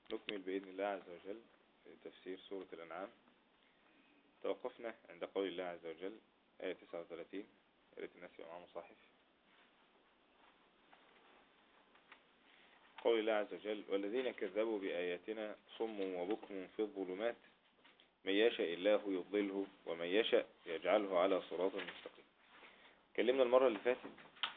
نكمل بإذن الله عز وجل في تفسير سورة الأنعام توقفنا عند قول الله عز وجل آية 39 يا ريت الناس يبقى معاهم مصاحف قول الله عز وجل والذين كذبوا بآياتنا صم وبكم في الظلمات من يشاء الله يضله ومن يشاء يجعله على صراط مستقيم كلمنا المرة اللي فاتت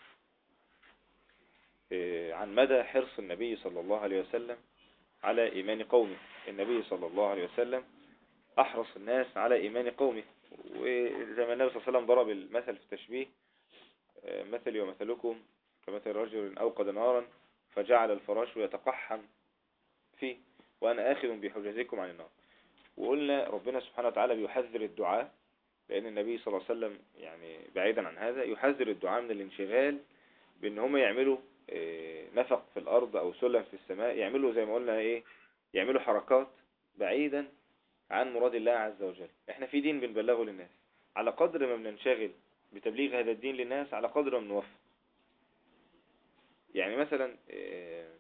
آه، عن مدى حرص النبي صلى الله عليه وسلم على إيمان قومه النبي صلى الله عليه وسلم أحرص الناس على إيمان قومه وزي ما النبي صلى الله عليه وسلم ضرب المثل في التشبيه آه، مثلي ومثلكم كمثل رجل أوقد نارا فجعل الفراش يتقحم فيه وأنا آخذ بحجزكم عن النار وقلنا ربنا سبحانه وتعالى بيحذر الدعاء لأن النبي صلى الله عليه وسلم يعني بعيدا عن هذا يحذر الدعاء من الانشغال بأن هم يعملوا آه، نفق في الأرض أو سلم في السماء يعملوا زي ما قلنا إيه يعملوا حركات بعيدا عن مراد الله عز وجل احنا في دين بنبلغه للناس على قدر ما بننشغل بتبليغ هذا الدين للناس على قدر ما بنوفق يعني مثلا آه،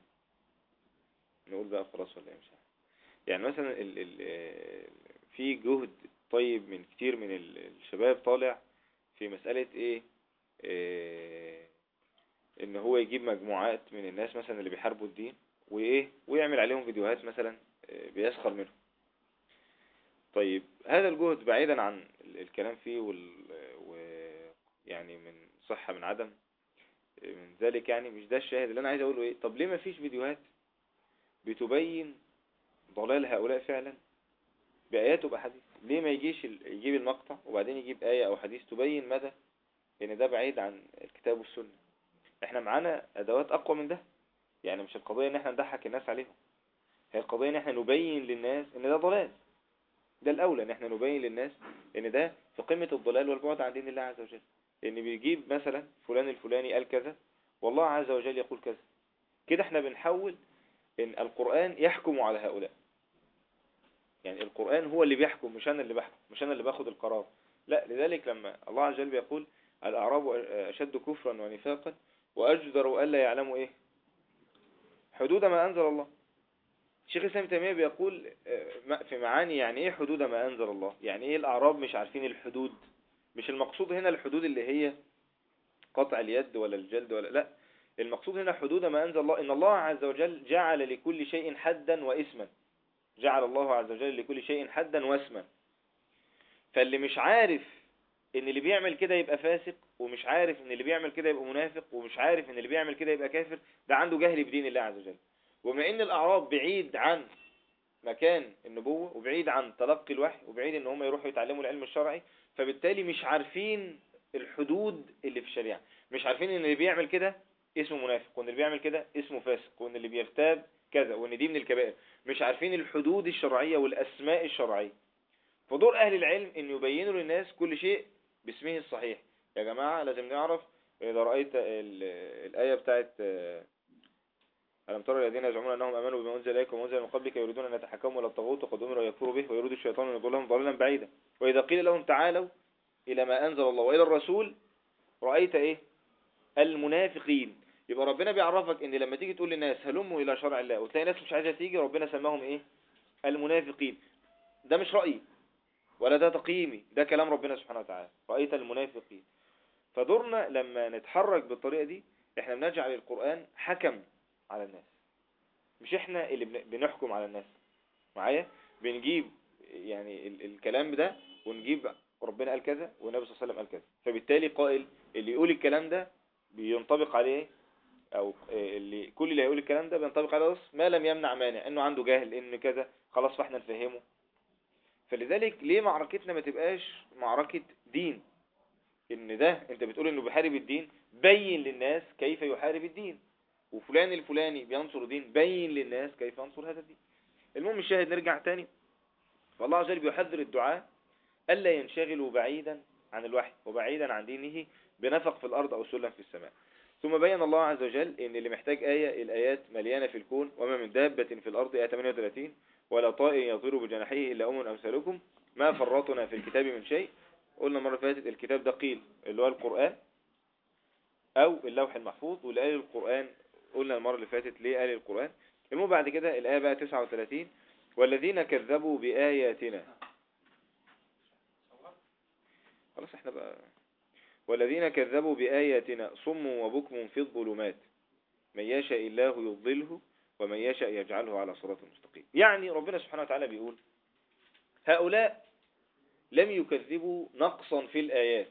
نقول بقى خلاص ولا إيه مش عارف. يعني مثلا ال ال آه، في جهد طيب من كتير من ال- الشباب طالع في مسألة ايه آه، ان هو يجيب مجموعات من الناس مثلا اللي بيحاربوا الدين وايه ويعمل عليهم فيديوهات مثلا آه، بيسخر منهم طيب هذا الجهد بعيدا عن ال- الكلام فيه وال و يعني من صحة من عدم آه، من ذلك يعني مش ده الشاهد اللي انا عايز اقوله ايه طب ليه ما فيش فيديوهات بتبين ضلال هؤلاء فعلا بآيات وبأحاديث ليه ما يجيش ال- يجيب المقطع وبعدين يجيب آية أو حديث تبين مدى ان ده بعيد عن الكتاب والسنة احنا معانا ادوات اقوى من ده يعني مش القضية ان احنا نضحك الناس عليهم هي القضية ان احنا نبين للناس ان ده ضلال ده الاولى ان احنا نبين للناس ان ده في قمة الضلال والبعد عن دين الله عز وجل ان بيجيب مثلا فلان الفلاني قال كذا والله عز وجل يقول كذا كده احنا بنحول ان القرآن يحكم على هؤلاء يعني القرآن هو اللي بيحكم مش انا اللي بحكم مش انا اللي باخد القرار لا لذلك لما الله عز وجل بيقول الأعراب أشد كفرا ونفاقا وأجدر ألا يعلموا إيه حدود ما أنزل الله الشيخ الإسلام تيمية بيقول آه، ما- في معاني يعني إيه حدود ما أنزل الله يعني إيه الأعراب مش عارفين الحدود مش المقصود هنا الحدود اللي هي قطع اليد ولا الجلد ولا لا المقصود هنا حدود ما أنزل الله إن الله عز وجل جعل لكل شيء حدا واسما جعل الله عز وجل لكل شيء حدا واسما فاللي مش عارف ان اللي بيعمل كده يبقى فاسق ومش عارف ان اللي بيعمل كده يبقى منافق ومش عارف ان اللي بيعمل كده يبقى كافر ده عنده جهل بدين الله عز وجل وبما ان الاعراب بعيد عن مكان النبوة وبعيد عن تلقي الوحي وبعيد ان هم يروحوا يتعلموا العلم الشرعي فبالتالي مش عارفين الحدود اللي في الشريعة مش عارفين ان اللي بيعمل كده اسمه منافق وان اللي بيعمل كده اسمه فاسق وان اللي بيرتاب كذا وان دي من الكبائر مش عارفين الحدود الشرعية والاسماء الشرعية فدور اهل العلم ان يبينوا للناس كل شيء باسمه الصحيح يا جماعة لازم نعرف إذا رأيت ال- الآية بتاعت آه، ألم ترى الذين يزعمون أنهم أمنوا بما أنزل إليكم وأنزل من قبلك يريدون أن يتحكموا إلى الطاغوت وقد أمروا يكفروا به ويريد الشيطان أن يضلهم ضلالا بعيدا وإذا قيل لهم تعالوا إلى ما أنزل الله وإلى الرسول رأيت إيه المنافقين يبقى ربنا بيعرفك إن لما تيجي تقول للناس هلموا إلى شرع الله وتلاقي ناس مش عايزة تيجي ربنا سماهم إيه المنافقين ده مش رأيي ولا ده تقييمي ده كلام ربنا سبحانه وتعالى رأيت المنافقين فدورنا لما نتحرك بالطريقة دي احنا بنجعل القرآن حكم على الناس مش احنا اللي بن- بنحكم على الناس معايا بنجيب يعني ال الكلام ده ونجيب ربنا قال كذا والنبي صلى الله عليه وسلم قال كذا فبالتالي قائل اللي يقول الكلام ده بينطبق عليه او آه، اللي كل اللي هيقول الكلام ده بينطبق عليه نص ما لم يمنع مانع انه عنده جهل انه كذا خلاص فاحنا نفهمه فلذلك ليه معركتنا ما تبقاش معركة دين ان ده انت بتقول انه بيحارب الدين بين للناس كيف يحارب الدين وفلان الفلاني بينصر دين بين للناس كيف ينصر هذا الدين المهم الشاهد نرجع تاني فالله عز وجل بيحذر الدعاء ألا ينشغلوا بعيدا عن الوحي وبعيدا عن دينه بنفق في الأرض أو سلم في السماء ثم بين الله عز وجل ان اللي محتاج آية الآيات مليانة في الكون وما من دابة في الأرض آية 38 ولا طائر يطير بجناحيه إلا أمم أمثالكم ما فرطنا في الكتاب من شيء قلنا مرة فاتت الكتاب ده قيل اللي هو القرآن أو اللوح المحفوظ واللي قال القرآن قلنا المرة اللي فاتت ليه قال القرآن المهم بعد كده الآية بقى 39 والذين كذبوا بآياتنا خلاص احنا بقى والذين كذبوا بآياتنا صم وبكم في الظلمات من يشاء الله يضله ومن يشاء يجعله على صراط مستقيم يعني ربنا سبحانه وتعالى بيقول هؤلاء لم يكذبوا نقصا في الآيات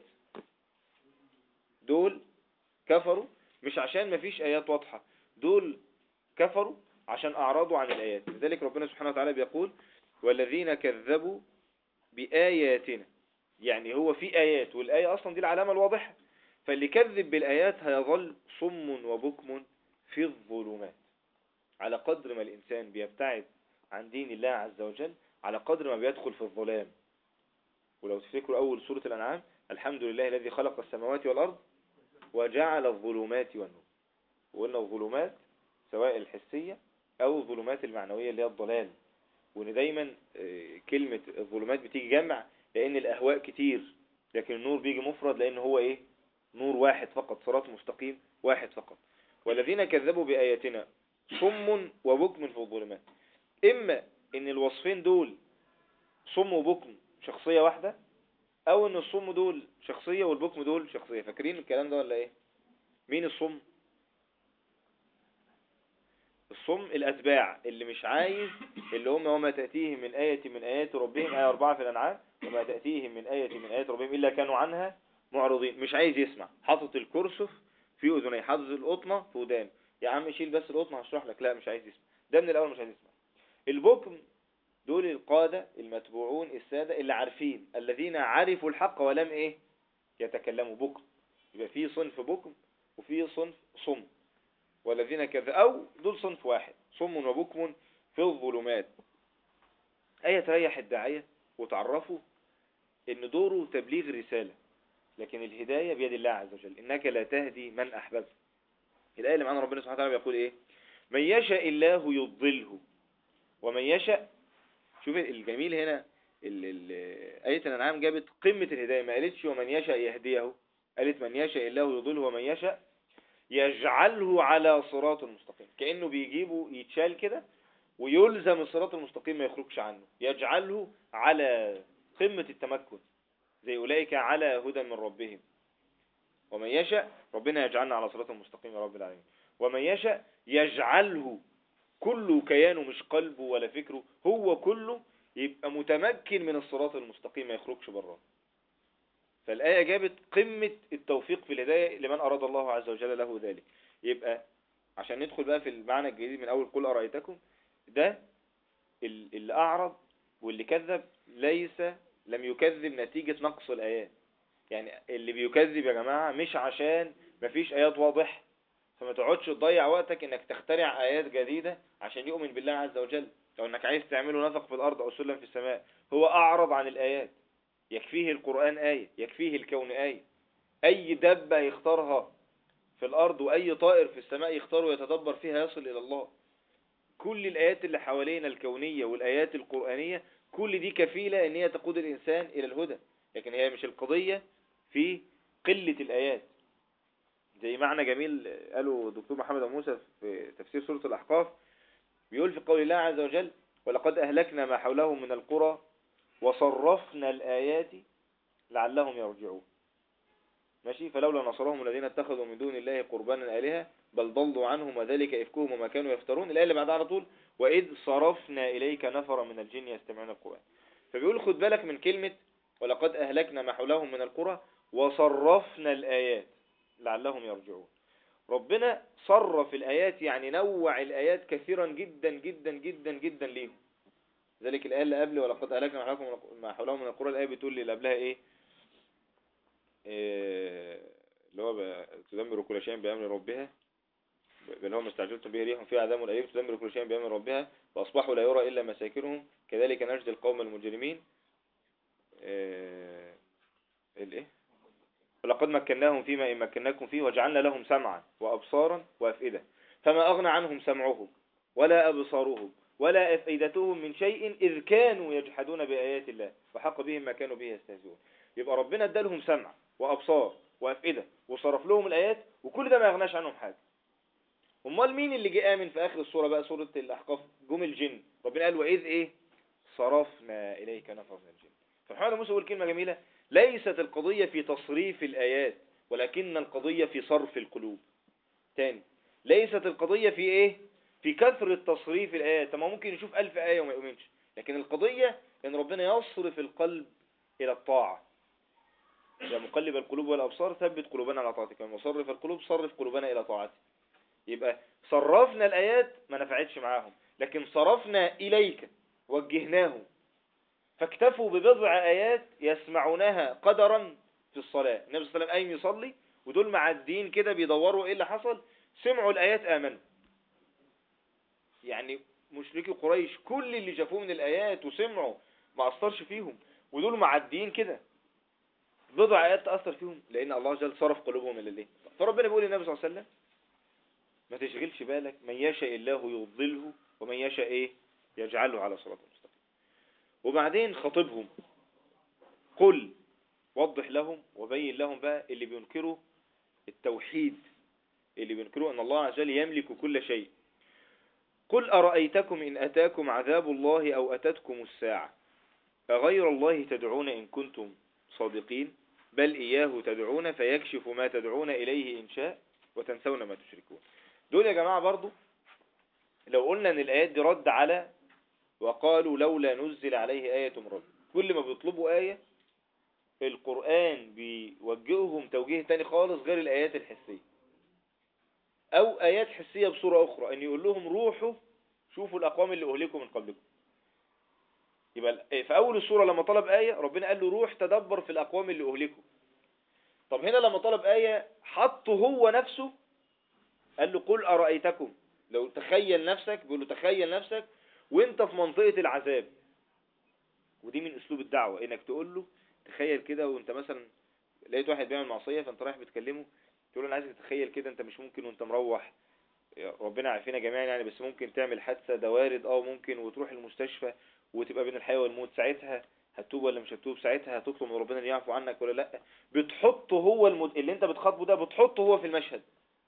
دول كفروا مش عشان ما فيش آيات واضحة دول كفروا عشان أعرضوا عن الآيات لذلك ربنا سبحانه وتعالى بيقول والذين كذبوا بآياتنا يعني هو في آيات والآية أصلا دي العلامة الواضحة فاللي كذب بالآيات هيظل صم وبكم في الظلمات على قدر ما الإنسان بيبتعد عن دين الله عز وجل على قدر ما بيدخل في الظلام ولو تفكروا أول سورة الأنعام الحمد لله الذي خلق السماوات والأرض وجعل الظلمات والنور وقلنا الظلمات سواء الحسية أو الظلمات المعنوية اللي هي الضلال وإن دايما كلمة الظلمات بتيجي جمع لأن الأهواء كتير لكن النور بيجي مفرد لأن هو إيه نور واحد فقط صراط مستقيم واحد فقط والذين كذبوا بآياتنا صم وبكم في الظلمات إما إن الوصفين دول صم وبكم شخصية واحدة أو إن الصم دول شخصية والبكم دول شخصية فاكرين الكلام ده ولا إيه مين الصم الصم الأتباع اللي مش عايز اللي هم وما تأتيهم من آية من آيات ربهم آية أربعة في الأنعام وما تأتيهم من آية من آيات ربهم إلا كانوا عنها معرضين مش عايز يسمع حاطط الكرسف في أذنيه حاطط القطنة في ودان يا عم شيل بس القطنة هشرح لك لا مش عايز يسمع ده من الأول مش عايز يسمع البكم دول القادة المتبوعون السادة اللي عارفين الذين عرفوا الحق ولم إيه يتكلموا بكم يبقى في صنف بكم وفي صنف صم والذين كذا أو دول صنف واحد صم وبكم في الظلمات آية تريح الداعية وتعرفوا ان دوره تبليغ الرسالة لكن الهداية بيد الله عز وجل إنك لا تهدي من أحببت الآية اللي معانا ربنا سبحانه وتعالى بيقول إيه من يشاء الله يضله ومن يشاء شوف الجميل هنا ال ال آية الأنعام جابت قمة الهداية ما قالتش ومن يشاء يهديه قالت من يشاء الله يضله ومن يشاء يجعله على صراط المستقيم كأنه بيجيبه يتشال كده ويلزم الصراط المستقيم ما يخرجش عنه يجعله على قمة التمكن زي أولئك على هدى من ربهم ومن يشاء ربنا يجعلنا على صراط المستقيم يا رب العالمين ومن يشاء يجعله كله كيانه مش قلبه ولا فكره هو كله يبقى متمكن من الصراط المستقيم ما يخرجش بره فالآية جابت قمة التوفيق في الهداية لمن أراد الله عز وجل له ذلك يبقى عشان ندخل بقى في المعنى الجديد من أول قل أرأيتكم ده اللي أعرض واللي كذب ليس لم يكذب نتيجة نقص الآيات يعني اللي بيكذب يا جماعة مش عشان مفيش آيات واضح فما تقعدش تضيع وقتك انك تخترع آيات جديدة عشان يؤمن بالله عز وجل او انك عايز تعمله نفق في الأرض أو سلم في السماء هو أعرض عن الآيات يكفيه القرآن آية يكفيه الكون آية أي دبة يختارها في الأرض وأي طائر في السماء يختاره ويتدبر فيها يصل إلى الله كل الآيات اللي حوالينا الكونية والآيات القرآنية كل دي كفيلة ان هي تقود الإنسان إلى الهدى لكن هي مش القضية في قلة الآيات زي معنى جميل قاله دكتور محمد موسى في تفسير سورة الأحقاف بيقول في قول الله عز وجل ولقد أهلكنا ما حوله من القرى وصرفنا الآيات لعلهم يرجعون ماشي فلولا نصرهم الذين اتخذوا من دون الله قربانا آلهة بل ضلوا عنهم وذلك إفكهم وما كانوا يفترون الآية اللي بعدها على طول وإذ صرفنا إليك نفر من الجن يستمعون القرآن فبيقول خد بالك من كلمة ولقد أهلكنا ما حولهم من القرى وصرفنا الآيات لعلهم يرجعون ربنا صرف الآيات يعني نوع الآيات كثيرا جدا جدا جدا جدا ليهم ذلك الآية اللي قبل ولقد أهلكنا ما حولهم من القرى الآية بتقول لي اللي قبلها إيه اللي هو تدمر كل شيء بأمر ربها بل هو مستعجلتم به ريح فيها عذاب أليم تدمر كل شيء بأمر ربها فأصبحوا لا يرى إلا مساكنهم كذلك نجزي القوم المجرمين الايه ولقد مكناهم فيما إن مكناكم فيه وجعلنا لهم سمعا وأبصارا وأفئدة فما أغنى عنهم سمعهم ولا أبصارهم ولا أفئدتهم من شيء إذ كانوا يجحدون بآيات الله وحق بهم ما كانوا به يستهزئون يبقى ربنا ادالهم سمع وأبصار وأفئدة وصرف لهم الآيات وكل ده ما يغناش عنهم حاجة امال مين اللي جه امن في اخر السوره بقى سوره الاحقاف جم الجن ربنا قال واذ ايه صرفنا اليك نفر من الجن فمحمد موسى يقول كلمه جميله ليست القضيه في تصريف الايات ولكن القضيه في صرف القلوب تاني ليست القضيه في ايه في كثرة تصريف الآيات طب ما ممكن يشوف ألف آية وما يؤمنش لكن القضية إن ربنا يصرف القلب إلى الطاعة يا مقلب القلوب والأبصار ثبت قلوبنا على طاعتك ومصرف القلوب صرف قلوبنا إلى طاعتك يبقى صرفنا الآيات ما نفعتش معاهم لكن صرفنا إليك وجهناهم فاكتفوا ببضع آيات يسمعونها قدرا في الصلاة النبي صلى الله عليه وسلم قايم يصلي ودول معدين كده بيدوروا ايه اللي حصل سمعوا الآيات آمنوا يعني مشركي قريش كل اللي شافوه من الآيات وسمعوا ما أثرش فيهم ودول معديين كده بضع آيات تأثر فيهم لأن الله جل صرف قلوبهم إلى الله فربنا بيقول للنبي صلى الله عليه وسلم ما تشغلش بالك من يشاء الله يضله ومن يشاء إيه يجعله على صراط المستقيم وبعدين خاطبهم قل وضح لهم وبين لهم بقى اللي بينكروا التوحيد اللي بينكروا أن الله عز وجل يملك كل شيء قل أرأيتكم إن أتاكم عذاب الله أو أتتكم الساعة أغير الله تدعون إن كنتم صادقين بل إياه تدعون فيكشف ما تدعون إليه إن شاء وتنسون ما تشركون دول يا جماعة برضو لو قلنا أن الآيات دي رد على وقالوا لولا نزل عليه آية من رب كل ما بيطلبوا آية القرآن بيوجههم توجيه تاني خالص غير الآيات الحسية او ايات حسية بصورة اخرى ان يقول لهم روحوا شوفوا الاقوام اللي اهلكوا من قبلكم يبقى في اول السورة لما طلب آية ربنا قال له روح تدبر في الاقوام اللي اهلكوا طب هنا لما طلب آية حطه هو نفسه قال له قل أرأيتكم لو تخيل نفسك بيقول له تخيل نفسك وانت في منطقة العذاب ودي من اسلوب الدعوة انك تقول له تخيل كده وانت مثلا لقيت واحد بيعمل معصية فانت رايح بتكلمه تقول انا عايزك تتخيل كده انت مش ممكن وانت مروح ربنا عارفينها جميعا يعني بس ممكن تعمل حادثة ده وارد اه ممكن وتروح المستشفى وتبقى بين الحياة والموت ساعتها هتوب ولا مش هتوب ساعتها هتطلب من ربنا ان يعفو عنك ولا لا بتحطه هو المد... اللي انت بتخاطبه ده بتحطه هو في المشهد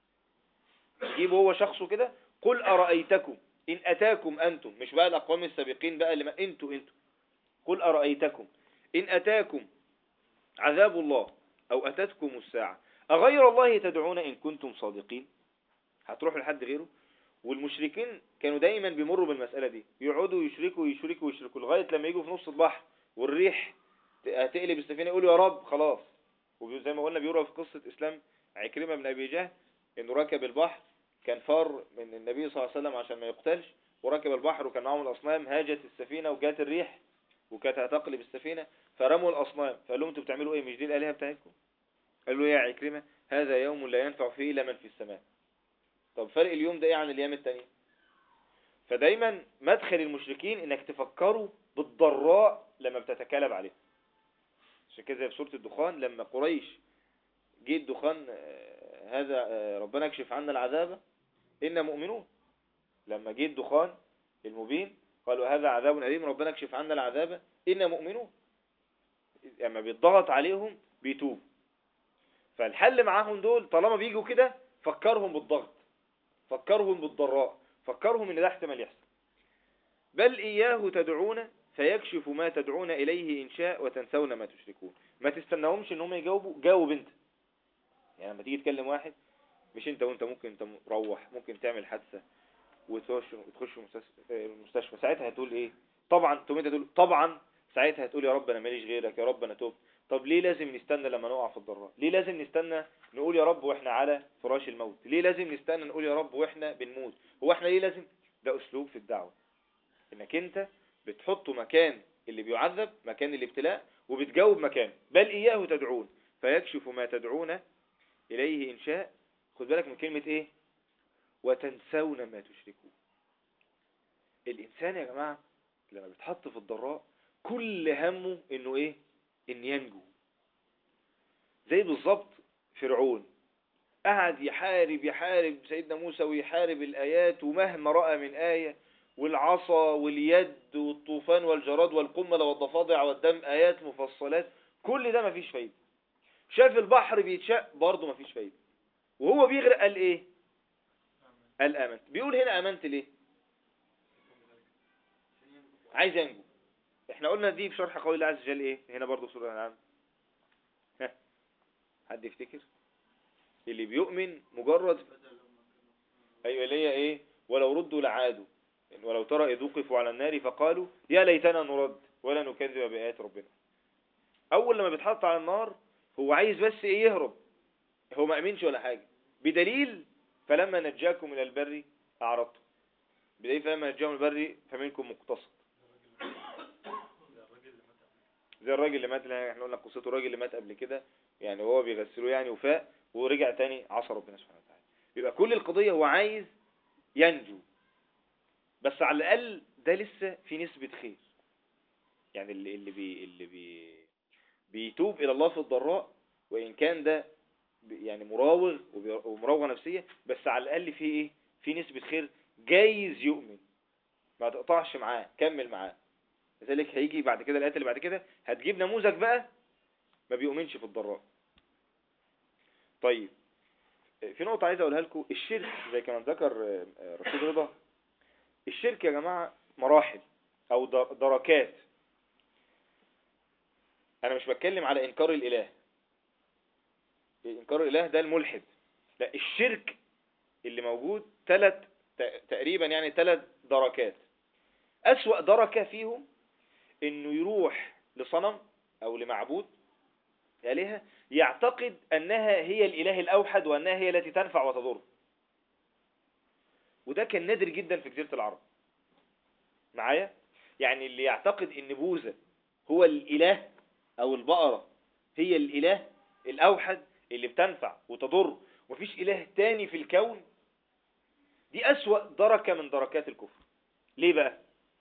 تجيبه هو شخصه كده قل أرأيتكم إن أتاكم أنتم مش بقى الأقوام السابقين بقى اللي ما أنتوا أنتوا قل أرأيتكم إن أتاكم عذاب الله أو أتتكم الساعة أغير الله تدعون إن كنتم صادقين هتروحوا لحد غيره والمشركين كانوا دايما بيمروا بالمسألة دي يقعدوا يشركوا يشركوا يشركوا لغاية لما يجوا في نص البحر والريح هتقلب السفينة يقولوا يا رب خلاص وزي ما قلنا بيقولوا في قصة إسلام عكرمة بن أبي جهل إنه ركب البحر كان فار من النبي صلى الله عليه وسلم عشان ما يقتلش وركب البحر وكان معهم الأصنام هاجت السفينة وجات الريح وكانت هتقلب السفينة فرموا الأصنام فقال لهم انتوا بتعملوا ايه مش دي الآلهة بتاعتكم قال له يا عكرمة هذا يوم لا ينفع فيه إلا من في السماء طب فرق اليوم ده ايه عن الأيام التانية فدايما مدخل المشركين انك تفكروا بالضراء لما بتتكالب عليه عشان كده في سورة الدخان لما قريش جه الدخان هذا ربنا يكشف عنا العذاب إنا مؤمنون لما جه الدخان المبين قالوا هذا عذاب أليم ربنا يكشف عنا العذاب إنا مؤمنون لما بيتضغط عليهم بيتوب فالحل معاهم دول طالما بيجوا كده فكرهم بالضغط فكرهم بالضراء فكرهم ان ده احتمال يحصل بل إياه تدعون فيكشف ما تدعون إليه إن شاء وتنسون ما تشركون ما تستناهمش ان هم يجاوبوا جاوب انت يعني لما تيجي تكلم واحد مش انت وانت ممكن انت مروح ممكن تعمل حادثة وتخش وتخش المستشفى ساعتها هتقول ايه طبعا تقوم انت تقول طبعا ساعتها هتقول يا رب انا ماليش غيرك يا رب انا توب طب ليه لازم نستنى لما نقع في الضراء ليه لازم نستنى نقول يا رب واحنا على فراش الموت ليه لازم نستنى نقول يا رب واحنا بنموت هو احنا ليه لازم ده اسلوب في الدعوة انك انت بتحطه مكان اللي بيعذب مكان الابتلاء وبتجاوب مكان بل اياه تدعون فيكشف ما تدعون اليه ان شاء خد بالك من كلمة ايه وتنسون ما تشركون الانسان يا جماعة لما بيتحط في الضراء كل همه انه ايه ان ينجو زي بالظبط فرعون قعد يحارب يحارب سيدنا موسى ويحارب الآيات ومهما رأى من آية والعصا واليد والطوفان والجراد والقمل والضفادع والدم آيات مفصلات كل ده مفيش فايدة شاف البحر بيتشق برضه مفيش فايدة وهو بيغرق قال ايه قال امنت بيقول هنا امنت ليه عايز ينجو احنا قلنا دي في شرح قول الله عز وجل ايه هنا برضو في سورة الانعام ها حد يفتكر اللي بيؤمن مجرد ايوه اللي هي ايه ولو ردوا لعادوا ولو ترى اذ وقفوا على النار فقالوا يا ليتنا نرد ولا نكذب بآيات ربنا اول لما بيتحط على النار هو عايز بس ايه يهرب هو ما امنش ولا حاجة بدليل فلما نجاكم من البر اعرضتم بدليل فلما نجاكم من البر فمنكم مقتصد زي الراجل اللي مات اللي احنا قلنا قصته الراجل اللي مات قبل كده يعني وهو بيغسلوه يعني وفاء ورجع تاني عصى ربنا سبحانه وتعالى يبقى كل القضية هو عايز ينجو بس على الأقل ده لسه في نسبة خير يعني اللي اللي بي اللي بي بيتوب إلى الله في الضراء وإن كان ده يعني مراوغ ومراوغة نفسية بس على الأقل في إيه في نسبة خير جايز يؤمن ما تقطعش معاه كمل معاه لذلك هيجي بعد كده الآيات اللي بعد كده هتجيب نموذج بقى ما بيؤمنش في الضراء طيب في نقطة عايز أقولها لكم الشرك زي كما ذكر رشيد رضا الشرك يا جماعة مراحل أو دركات أنا مش بتكلم على إنكار الإله إنكار الإله ده الملحد لا الشرك اللي موجود ثلاث تقريبا يعني ثلاث دركات أسوأ دركة فيهم إنه يروح لصنم أو لمعبود آلهة يعتقد أنها هي الإله الأوحد وأنها هي التي تنفع وتضر وده كان نادر جدا في جزيرة العرب معايا يعني اللي يعتقد ان بوذا هو الإله أو البقرة هي الإله الأوحد اللي بتنفع وتضر ومفيش إله تاني في الكون دي أسوأ دركة من دركات الكفر ليه بقى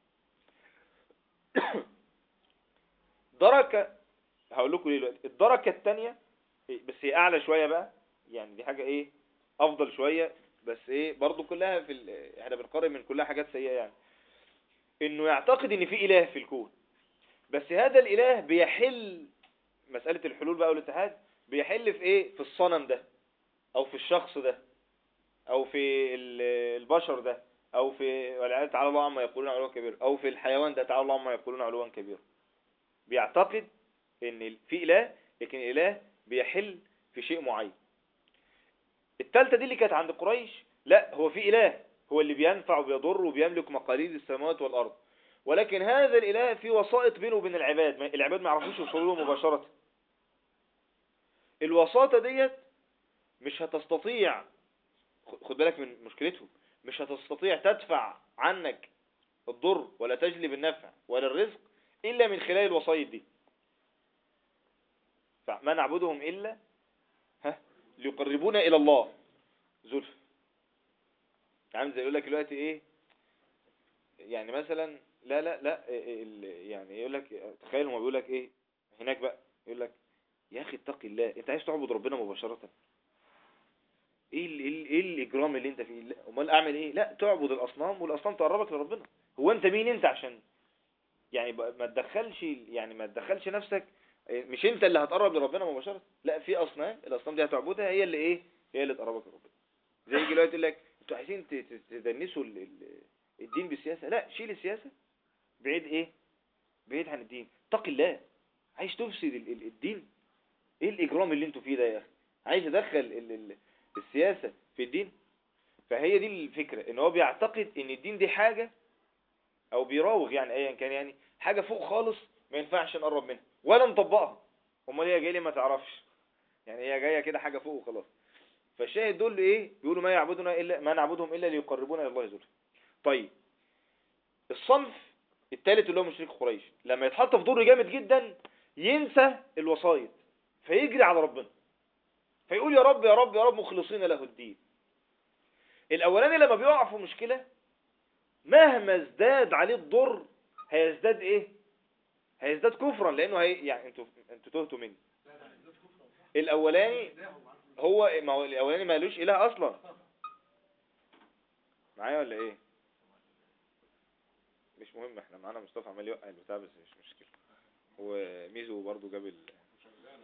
دركة هقول لكم ليه دلوقتي الدركة التانية بس هي أعلى شوية بقى يعني دي حاجة إيه أفضل شوية بس إيه برضو كلها في ال... إحنا بنقارن من كلها حاجات سيئة يعني إنه يعتقد إن في إله في الكون بس هذا الإله بيحل مسألة الحلول بقى والاتحاد بيحل في إيه في الصنم ده أو في الشخص ده أو في البشر ده أو في والعياذ تعالى الله عما يقولون علوا كبير أو في الحيوان ده تعالى الله عما يقولون علوا كبير بيعتقد ان في اله لكن الاله بيحل في شيء معين التالتة دي اللي كانت عند قريش لا هو في اله هو اللي بينفع وبيضر وبيملك مقاليد السماوات والارض ولكن هذا الاله في وسائط بينه وبين العباد العباد ما يعرفوش يوصلوا له مباشرة الوساطة ديت مش هتستطيع خد بالك من مشكلتهم مش هتستطيع تدفع عنك الضر ولا تجلب النفع ولا الرزق إلا من خلال الوسائط دي فما نعبدهم إلا ها ليقربونا إلى الله زلف عامل زي يقول لك دلوقتي إيه يعني مثلا لا لا لا يعني يقول لك تخيل هو بيقول لك إيه هناك بقى يقول لك يا أخي اتقي الله أنت عايز تعبد ربنا مباشرة ايه ال ايه, إيه الاجرام اللي انت فيه امال اعمل ايه لا تعبد الاصنام والاصنام تقربك لربنا هو انت مين انت عشان يعني ما تدخلش يعني ما تدخلش نفسك مش انت اللي هتقرب لربنا مباشرة لا في اصنام الاصنام دي هتعبدها هي اللي ايه هي اللي تقربك لربنا زي يجي دلوقتي يقول لك انتوا عايزين تدنسوا الدين بالسياسة لا شيل السياسة بعيد ايه بعيد عن الدين اتق الله عايز تفسد الدين ايه الاجرام اللي انتوا فيه ده يا اخي عايز ادخل السياسة في الدين فهي دي الفكرة ان هو بيعتقد ان الدين دي حاجة او بيراوغ يعني ايا كان يعني حاجة فوق خالص ما ينفعش نقرب منها ولا نطبقها امال هي جايه ليه ما تعرفش يعني هي جايه كده حاجة فوق وخلاص فالشاهد دول ايه بيقولوا ما يعبدنا الا ما نعبدهم الا ليقربونا الى الله زلفى طيب الصنف الثالث اللي هو مشرك قريش لما يتحط في ضر جامد جدا ينسى الوسائط فيجري على ربنا فيقول يا رب يا رب يا رب مخلصين له الدين الاولاني لما بيقع في مشكلة مهما ازداد عليه الضر هيزداد ايه هيزداد كفرا لانه هي يعني انتوا انتوا تهتوا مني الاولاني هو ما هو الاولاني مالوش اله اصلا معايا ولا ايه مش مهم احنا معانا مصطفى عمال يوقع البتاع بس مش مشكله وميزو برضو جاب ال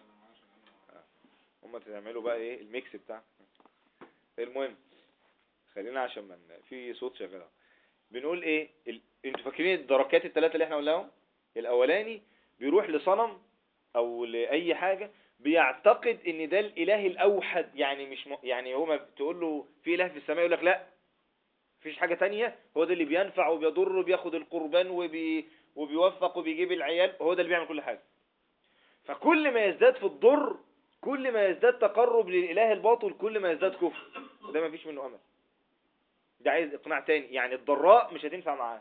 هم تعملوا بقى ايه الميكس بتاع المهم خلينا عشان ما ن- في صوت شغال أهو. بنقول ايه ال... انتوا فاكرين الدركات الثلاثه اللي احنا قلناهم الاولاني بيروح لصنم او لاي حاجه بيعتقد ان ده الاله الاوحد يعني مش م... يعني هو ما تقول له في اله في السماء يقول لك لا مفيش حاجه تانية هو ده اللي بينفع وبيضر وبياخد القربان وبي... وبيوفق وبيجيب العيال هو ده اللي بيعمل كل حاجه فكل ما يزداد في الضر كل ما يزداد تقرب للاله الباطل كل ما يزداد كفر وده ما فيش منه امل ده عايز اقناع تاني يعني الضراء مش هتنفع معاه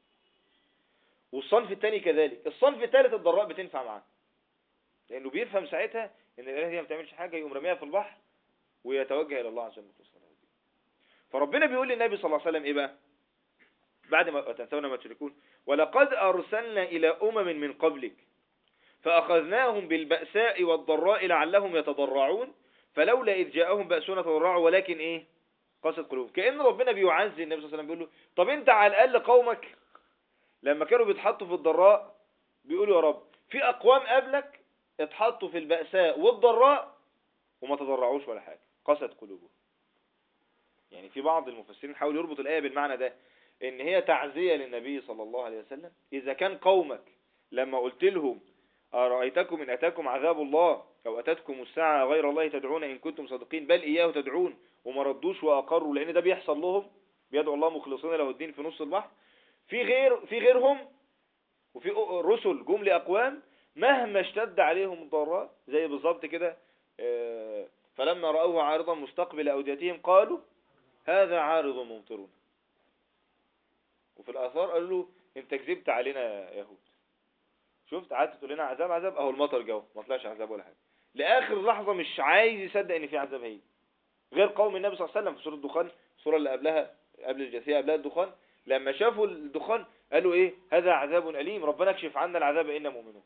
والصنف التاني كذلك الصنف الثالث الضراء بتنفع معاه لانه بيفهم ساعتها ان الاله دي ما بتعملش حاجه يقوم رميها في البحر ويتوجه الى الله عز وجل فربنا بيقول للنبي صلى الله عليه وسلم ايه بقى بعد ما تنسون ما تشركون ولقد ارسلنا الى امم من قبلك فاخذناهم بالبأساء والضراء لعلهم يتضرعون فلولا اذ جاءهم بأسنا تضرعوا ولكن ايه قاست قلوب كأن ربنا بيعزي النبي صلى الله عليه وسلم بيقول له طب انت على الاقل قومك لما كانوا بيتحطوا في الضراء بيقولوا يا رب في اقوام قبلك اتحطوا في البأساء والضراء وما تضرعوش ولا حاجة قست قلوبهم يعني في بعض المفسرين حاول يربط الآية بالمعنى ده ان هي تعزية للنبي صلى الله عليه وسلم اذا كان قومك لما قلت لهم أرأيتكم إن أتاكم عذاب الله أو أتتكم الساعة غير الله تدعون إن كنتم صادقين بل إياه تدعون وما ردوش وأقروا لأن ده بيحصل لهم بيدعو الله مخلصين له الدين في نص البحر في غير في غيرهم وفي رسل جم لأقوام مهما اشتد عليهم الضراء زي بالظبط كده آه، فلما رأوه عارضا مستقبل أوديتهم قالوا هذا عارض ممطرون وفي الآثار قالوا له انت كذبت علينا يا يهود شفت قعدت تقول لنا عذاب عذاب اهو المطر جو ما طلعش عذاب ولا حاجه لاخر لحظه مش عايز يصدق ان في عذاب هيجي غير قوم النبي صلى الله عليه وسلم في سوره الدخان السوره اللي قبلها قبل الجاثيه قبلها الدخان لما شافوا الدخان قالوا ايه هذا عذاب اليم ربنا اكشف عنا العذاب انا مؤمنون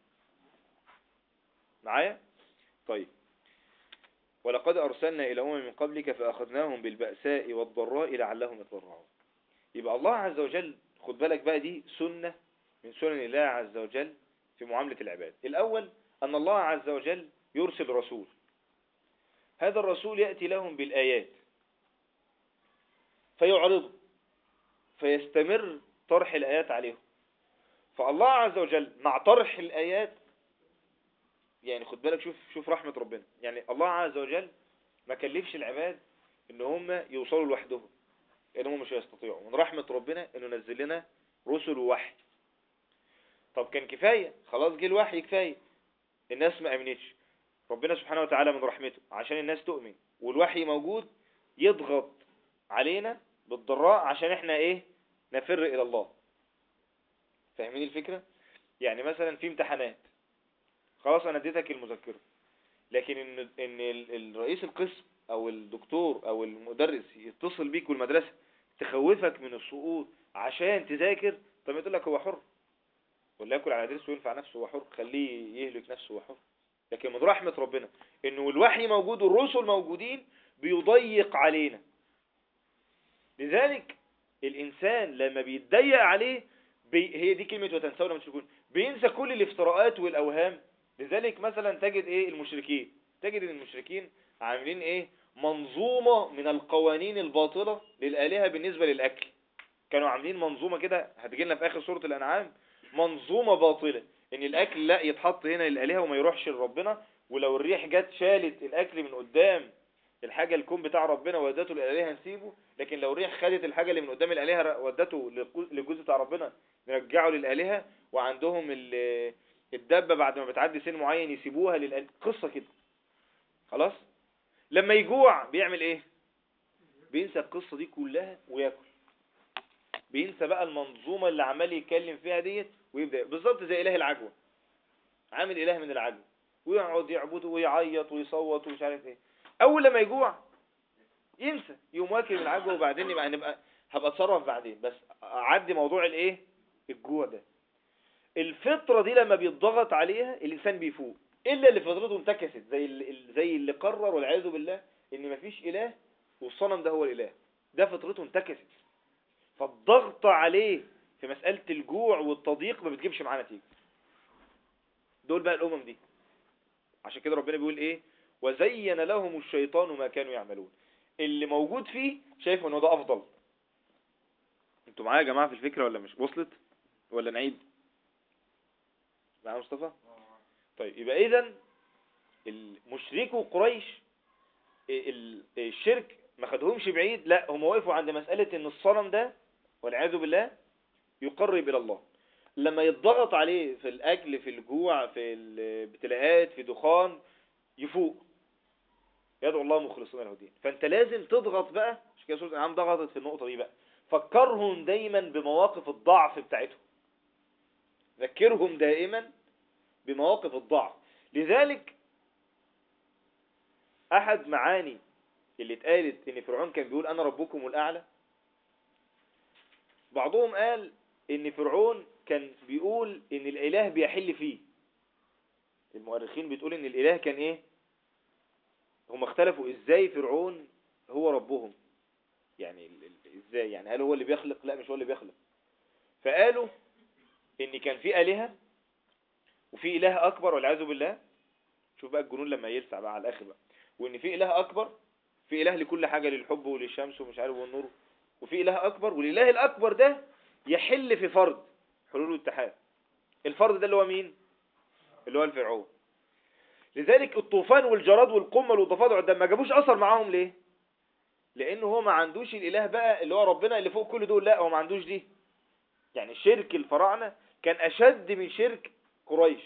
معايا طيب ولقد ارسلنا الى امم من قبلك فاخذناهم بالباساء والضراء لعلهم يتضرعون يبقى الله عز وجل خد بالك بقى دي سنه من سنن الله عز وجل في معاملة العباد الأول أن الله عز وجل يرسل رسول هذا الرسول يأتي لهم بالآيات فيعرضوا فيستمر طرح الآيات عليهم فالله عز وجل مع طرح الآيات يعني خد بالك شوف شوف رحمة ربنا يعني الله عز وجل ما كلفش العباد ان هم يوصلوا لوحدهم لان هم مش هيستطيعوا من رحمة ربنا انه نزل لنا رسل ووحي طب كان كفاية خلاص جه الوحي كفاية الناس ما امنتش ربنا سبحانه وتعالى من رحمته عشان الناس تؤمن والوحي موجود يضغط علينا بالضراء عشان احنا ايه نفر الى الله فاهمين الفكرة يعني مثلا في امتحانات خلاص انا اديتك المذكرة لكن ان ان ال- الرئيس القسم او الدكتور او المدرس يتصل بيك والمدرسة تخوفك من السقوط عشان تذاكر طب يقول لك هو حر ولا ياكل على درسه وينفع نفسه هو حر خليه يهلك نفسه هو حر لكن من رحمة ربنا انه الوحي موجود والرسل موجودين بيضيق علينا لذلك الانسان لما بيتضيق عليه بي هي دي كلمة وتنسون من تشركون بينسى كل الافتراءات والاوهام لذلك مثلا تجد ايه المشركين تجد ان المشركين عاملين ايه منظومة من القوانين الباطلة للآلهة بالنسبة للأكل كانوا عاملين منظومة كده هتجيلنا في آخر سورة الأنعام منظومة باطلة ان الاكل لا يتحط هنا للآلهة وما يروحش لربنا ولو الريح جت شالت الاكل من قدام الحاجة الكون بتاع ربنا ودته للآلهة نسيبه لكن لو الريح خدت الحاجة اللي من قدام الآلهة ودته للجزء بتاع ربنا نرجعه للآلهة وعندهم ال- الدبة بعد ما بتعدي سن معين يسيبوها للآلهة قصة كده خلاص لما يجوع بيعمل ايه بينسى القصة دي كلها وياكل بينسى بقى المنظومة اللي عمال يتكلم فيها ديت ويبدأ بالظبط زي إله العجوة عامل إله من العجوة ويقعد يعبده ويعيط ويصوت ومش عارف ايه أول لما يجوع ينسى يقوم واكل من العجوة وبعدين يبقى نبقى هبقى اتصرف بعدين بس أعدي موضوع الايه الجوع ده الفطرة دي لما بيتضغط عليها الإنسان بيفوق إلا اللي فطرته انتكست زي اللي, زي اللي قرر والعياذ بالله إن مفيش إله والصنم ده هو الإله ده فطرته انتكست فالضغط عليه في مسألة الجوع والتضييق ما بتجيبش معاه نتيجة دول بقى الأمم دي عشان كده ربنا بيقول إيه وزين لهم الشيطان ما كانوا يعملون اللي موجود فيه شايف انه ده افضل انتوا معايا يا جماعة في الفكرة ولا مش وصلت ولا نعيد معايا مصطفى طيب يبقى اذا المشركو قريش ال- الشرك ما خدهمش بعيد لا هم وقفوا عند مسألة ان الصنم ده والعياذ بالله يقرب الى الله لما يتضغط عليه في الاكل في الجوع في الابتلاءات في دخان يفوق يدعو الله مخلصين له الدين فانت لازم تضغط بقى مش كده سورة الانعام ضغطت في النقطة دي بقى فكرهم دايما بمواقف الضعف بتاعتهم ذكرهم دائما بمواقف الضعف لذلك احد معاني اللي اتقالت ان فرعون كان بيقول انا ربكم الاعلى بعضهم قال ان فرعون كان بيقول ان الاله بيحل فيه المؤرخين بتقول ان الاله كان ايه هم اختلفوا ازاي فرعون هو ربهم يعني ال- ال- ازاي يعني هل هو اللي بيخلق لا مش هو اللي بيخلق فقالوا ان كان في آلهة وفي إله أكبر والعياذ بالله شوف بقى الجنون لما يلسع بقى على الآخر بقى وإن في إله أكبر في إله لكل حاجة للحب وللشمس ومش عارف والنور وفي إله أكبر والإله الأكبر ده يحل في فرد حلول الاتحاد الفرد ده اللي هو مين اللي هو الفرعون لذلك الطوفان والجراد والقمل والضفادع ده ما جابوش أثر معاهم ليه لأنه هو ما عندوش الإله بقى اللي هو ربنا اللي فوق كل دول لا هو ما عندوش دي يعني شرك الفراعنة كان أشد من شرك قريش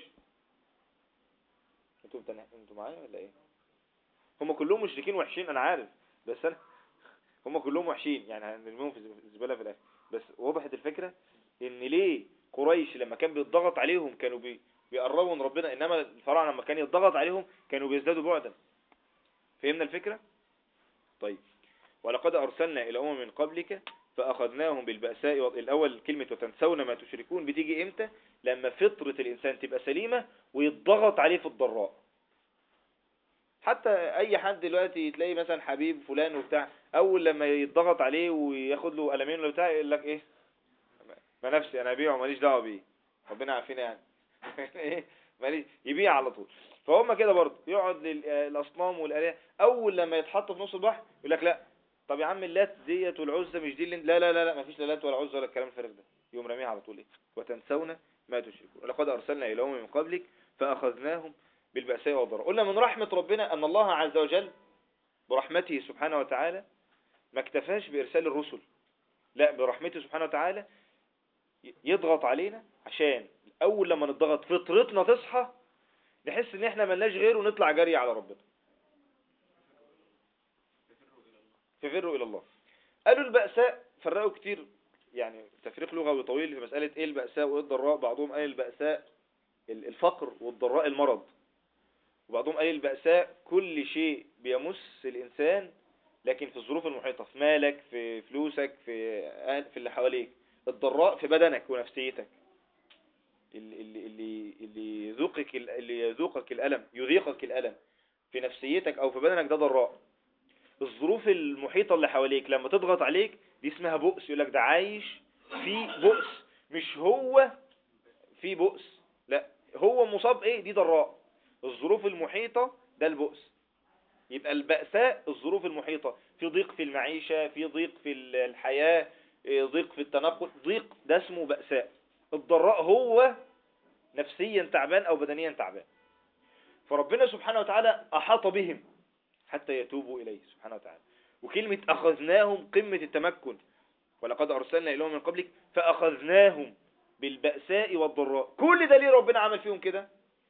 انتوا بتنا... انتوا معايا ولا ايه هم كلهم مشركين وحشين انا عارف بس انا هم كلهم وحشين يعني هنرميهم في الزبالة في الاخر بس وضحت الفكرة ان ليه قريش لما كان بيتضغط عليهم كانوا بي... بيقربوا من ربنا انما الفراعنة لما كان يتضغط عليهم كانوا بيزدادوا بعدا فهمنا الفكرة طيب ولقد ارسلنا الى امم من قبلك فأخذناهم بالبأساء وال- الأول كلمة وتنسون ما تشركون بتيجي إمتى لما فطرة الإنسان تبقى سليمة ويتضغط عليه في الضراء حتى أي حد دلوقتي تلاقي مثلا حبيب فلان وبتاع أول لما يتضغط عليه وياخد له قلمين ولا بتاع يقول لك إيه ما نفسي أنا أبيعه ماليش دعوة بيه ربنا عارفين يعني إيه ماليش يبيع على طول فهم كده برضه يقعد للأصنام والآلهة أول لما يتحط في نص البحر يقول لك لا طب يا عم اللات ديت والعزة مش دي اللي لا لا لا لا مفيش لا لات ولا عزة ولا الكلام الفارغ ده يقوم راميها على طول ايه وتنسون ما تشركون لقد ارسلنا الى امم من قبلك فاخذناهم بالبأساء والضراء قلنا من رحمة ربنا ان الله عز وجل برحمته سبحانه وتعالى ما اكتفاش بارسال الرسل لا برحمته سبحانه وتعالى ي- يضغط علينا عشان اول لما نضغط فطرتنا تصحى نحس ان احنا ملناش غيره ونطلع جري على ربنا ففروا إلى الله قالوا البأساء فرقوا كتير يعني تفريق لغوي طويل في مسألة إيه البأساء وإيه الضراء بعضهم قال البأساء ال- الفقر والضراء المرض وبعضهم قال البأساء كل شيء بيمس الإنسان لكن في الظروف المحيطة في مالك في فلوسك في أهل- في اللي حواليك الضراء في بدنك ونفسيتك اللي اللي اللي اللي يذوقك ال- اللي يذوقك الألم يذيقك الألم في نفسيتك أو في بدنك ده ضراء الظروف المحيطة اللي حواليك لما تضغط عليك دي اسمها بؤس يقول لك ده عايش في بؤس مش هو في بؤس لا هو مصاب ايه دي ضراء الظروف المحيطة ده البؤس يبقى البأساء الظروف المحيطة في ضيق في المعيشة في ضيق في ال- الحياة إيه، ضيق في التنقل ضيق ده اسمه بأساء الضراء هو نفسيا تعبان او بدنيا تعبان فربنا سبحانه وتعالى أحاط بهم حتى يتوبوا إليه سبحانه وتعالى وكلمة أخذناهم قمة التمكن ولقد أرسلنا إليهم من قبلك فأخذناهم بالبأساء والضراء كل ده ليه ربنا عمل فيهم كده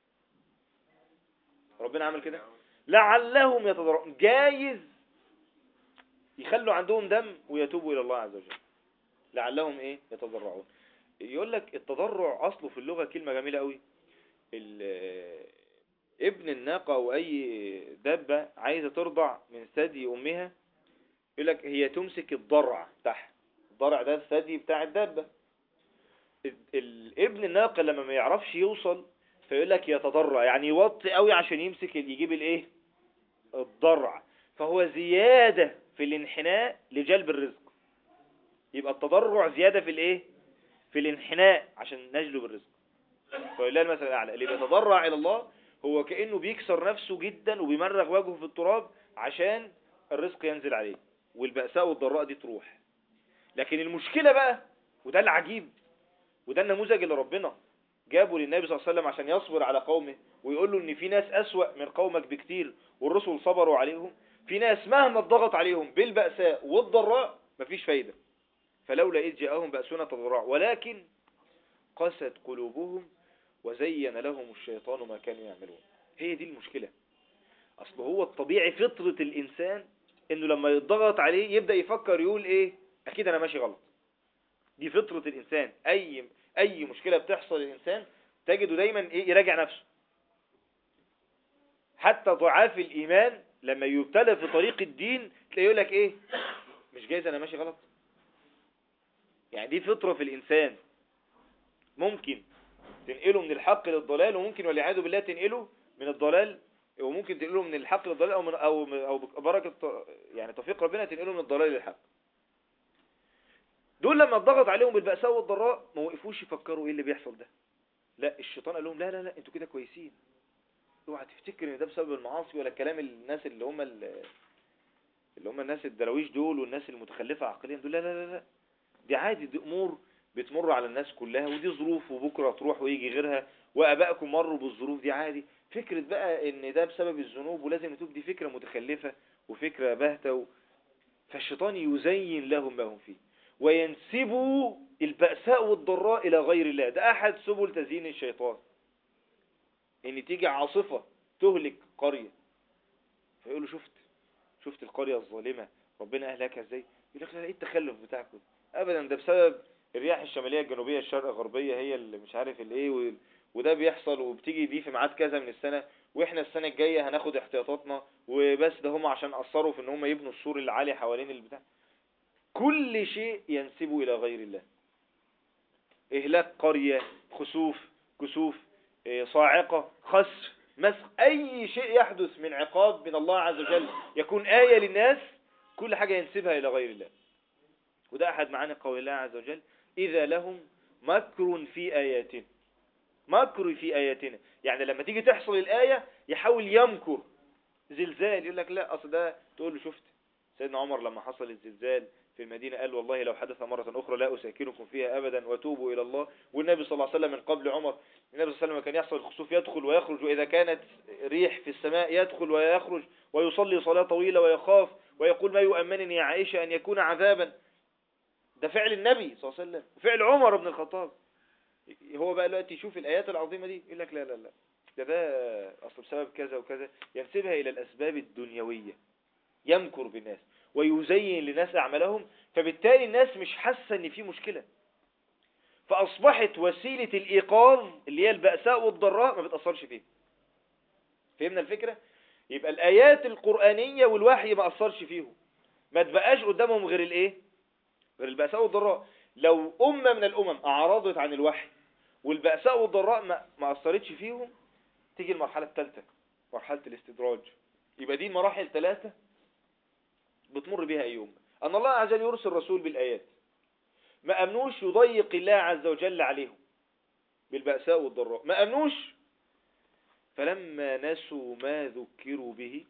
ربنا عمل كده لعلهم يتضرعون جايز يخلوا عندهم دم ويتوبوا إلى الله عز وجل لعلهم إيه يتضرعون يقول لك التضرع أصله في اللغة كلمة جميلة قوي ال- ابن الناقة أو أي دابة عايزة ترضع من ثدي أمها يقول لك هي تمسك الضرع تحت الضرع ده الثدي بتاع الدابة ال- ال- ابن الناقة لما ما يعرفش يوصل فيقول لك يتضرع يعني يوطي قوي عشان يمسك يجيب الايه الضرع فهو زيادة في الانحناء لجلب الرزق يبقى التضرع زيادة في الايه في الانحناء عشان نجلب الرزق فلله المثل الأعلى اللي بيتضرع إلى الله هو كأنه بيكسر نفسه جدا وبيمرغ وجهه في التراب عشان الرزق ينزل عليه والبأساء والضراء دي تروح لكن المشكلة بقى وده العجيب وده النموذج اللي ربنا جابه للنبي صلى الله عليه وسلم عشان يصبر على قومه ويقول له ان في ناس أسوأ من قومك بكتير والرسل صبروا عليهم في ناس مهما اتضغط عليهم بالبأساء والضراء مفيش فايدة فلولا إذ جاءهم بأسنا تضرع ولكن قست قلوبهم وزين لهم الشيطان ما كانوا يعملون هي دي المشكلة أصل هو الطبيعي فطرة الإنسان إنه لما يضغط عليه يبدأ يفكر يقول إيه أكيد أنا ماشي غلط دي فطرة الإنسان أي أي مشكلة بتحصل للإنسان تجده دايما إيه يراجع نفسه حتى ضعاف الإيمان لما يبتلى في طريق الدين تلاقيه يقول لك إيه مش جايز أنا ماشي غلط يعني دي فطرة في الإنسان ممكن تنقله من الحق للضلال وممكن والعياذ بالله تنقله من الضلال وممكن تنقله من الحق للضلال او من او او ببركه يعني توفيق ربنا تنقله من الضلال للحق دول لما اتضغط عليهم بالبأساء والضراء ما وقفوش يفكروا ايه اللي بيحصل ده لا الشيطان قال لهم لا لا لا انتوا كده كويسين اوعى تفتكر ان ده بسبب المعاصي ولا كلام الناس اللي هم اللي هم الناس الدراويش دول والناس المتخلفه عقليا دول لا لا لا, لا. دي عادي دي امور بتمر على الناس كلها ودي ظروف وبكرة تروح ويجي غيرها وابائكم مروا بالظروف دي عادي فكرة بقى ان ده بسبب الذنوب ولازم نتوب دي فكرة متخلفة وفكرة باهتة و... فالشيطان يزين لهم ما هم فيه وينسبوا البأساء والضراء إلى غير الله ده أحد سبل تزيين الشيطان إن تيجي عاصفة تهلك قرية فيقولوا شفت شفت القرية الظالمة ربنا أهلكها ازاي يقول لك لا ايه التخلف بتاعكم ابدا ده بسبب الرياح الشمالية الجنوبية الشرق غربية هي اللي مش عارف الايه وده بيحصل وبتيجي دي في ميعاد كذا من السنة واحنا السنة الجاية هناخد احتياطاتنا وبس ده هم عشان قصروا في ان هم يبنوا السور العالي حوالين البتاع كل شيء ينسبه الى غير الله اهلاك قرية خسوف كسوف صاعقة خسف مسخ اي شيء يحدث من عقاب من الله عز وجل يكون آية للناس كل حاجة ينسبها الى غير الله وده أحد معاني قول الله عز وجل إذا لهم مكر في آياتنا مكر في آياتنا يعني لما تيجي تحصل الآية يحاول يمكر زلزال يقول لك لا أصل ده تقول له شفت سيدنا عمر لما حصل الزلزال في المدينة قال والله لو حدث مرة أخرى لا أساكنكم فيها أبدا وتوبوا إلى الله والنبي صلى الله عليه وسلم من قبل عمر النبي صلى الله عليه وسلم كان يحصل الخسوف يدخل ويخرج وإذا كانت ريح في السماء يدخل ويخرج ويصلي صلاة طويلة ويخاف ويقول ما يؤمنني يا عائشة أن يكون عذابا ده فعل النبي صلى الله عليه وسلم وفعل عمر بن الخطاب هو بقى دلوقتي يشوف الآيات العظيمة دي يقول لك لا لا لا ده ده أصل بسبب كذا وكذا ينسبها إلى الأسباب الدنيوية يمكر بالناس ويزين للناس أعمالهم فبالتالي الناس مش حاسة ان في مشكلة فأصبحت وسيلة الإيقاظ اللي هي البأساء والضراء ما بتأثرش فيه فهمنا الفكرة؟ يبقى الآيات القرآنية والوحي ما أثرش فيهم ما تبقاش قدامهم غير الإيه؟ غير البأساء والضراء لو أمة من الأمم أعرضت عن الوحي والبأساء والضراء ما, ما أثرتش فيهم تيجي المرحلة الثالثة مرحلة الاستدراج يبقى دي مراحل ثلاثة بتمر بها أي أمة أن الله عز وجل يرسل رسول بالآيات ما أمنوش يضيق الله عز وجل عليهم بالبأساء والضراء ما أمنوش فلما نسوا ما ذكروا به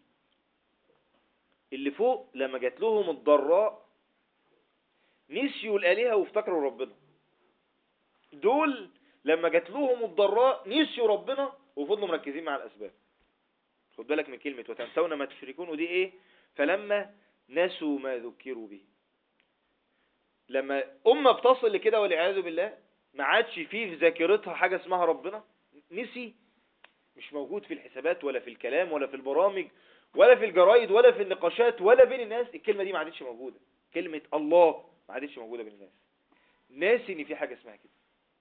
اللي فوق لما جات لهم الضراء نسيوا الآلهة وافتكروا ربنا دول لما جات لهم الضراء نسيوا ربنا وفضلوا مركزين مع الأسباب خد بالك من كلمة وتنسون ما تشركون ودي ايه فلما نسوا ما ذكروا به لما أمة بتصل لكده والعياذ بالله ما عادش فيه في ذاكرتها حاجة اسمها ربنا نسي مش موجود في الحسابات ولا في الكلام ولا في البرامج ولا في الجرايد ولا في النقاشات ولا بين الناس الكلمة دي ما عادتش موجودة كلمة الله ما عادتش موجودة بين الناس ناسي ان في حاجة اسمها كده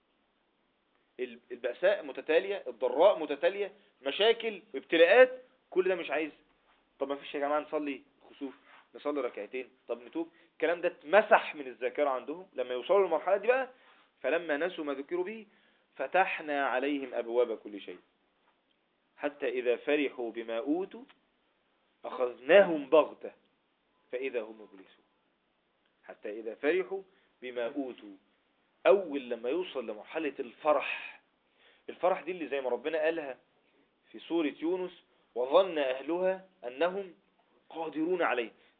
البأساء متتالية الضراء متتالية مشاكل وابتلاءات كل ده مش عايز طب ما فيش يا جماعة نصلي خسوف نصلي ركعتين طب نتوب الكلام ده اتمسح من الذاكرة عندهم لما يوصلوا للمرحلة دي بقى فلما نسوا ما ذكروا به فتحنا عليهم أبواب كل شيء حتى إذا فرحوا بما أوتوا أخذناهم بغتة فإذا هم مبلسون حتى إذا فرحوا بما أوتوا أول لما يوصل لمرحلة الفرح الفرح دي اللي زي ما ربنا قالها في سورة يونس وظن أهلها أنهم قادرون عليه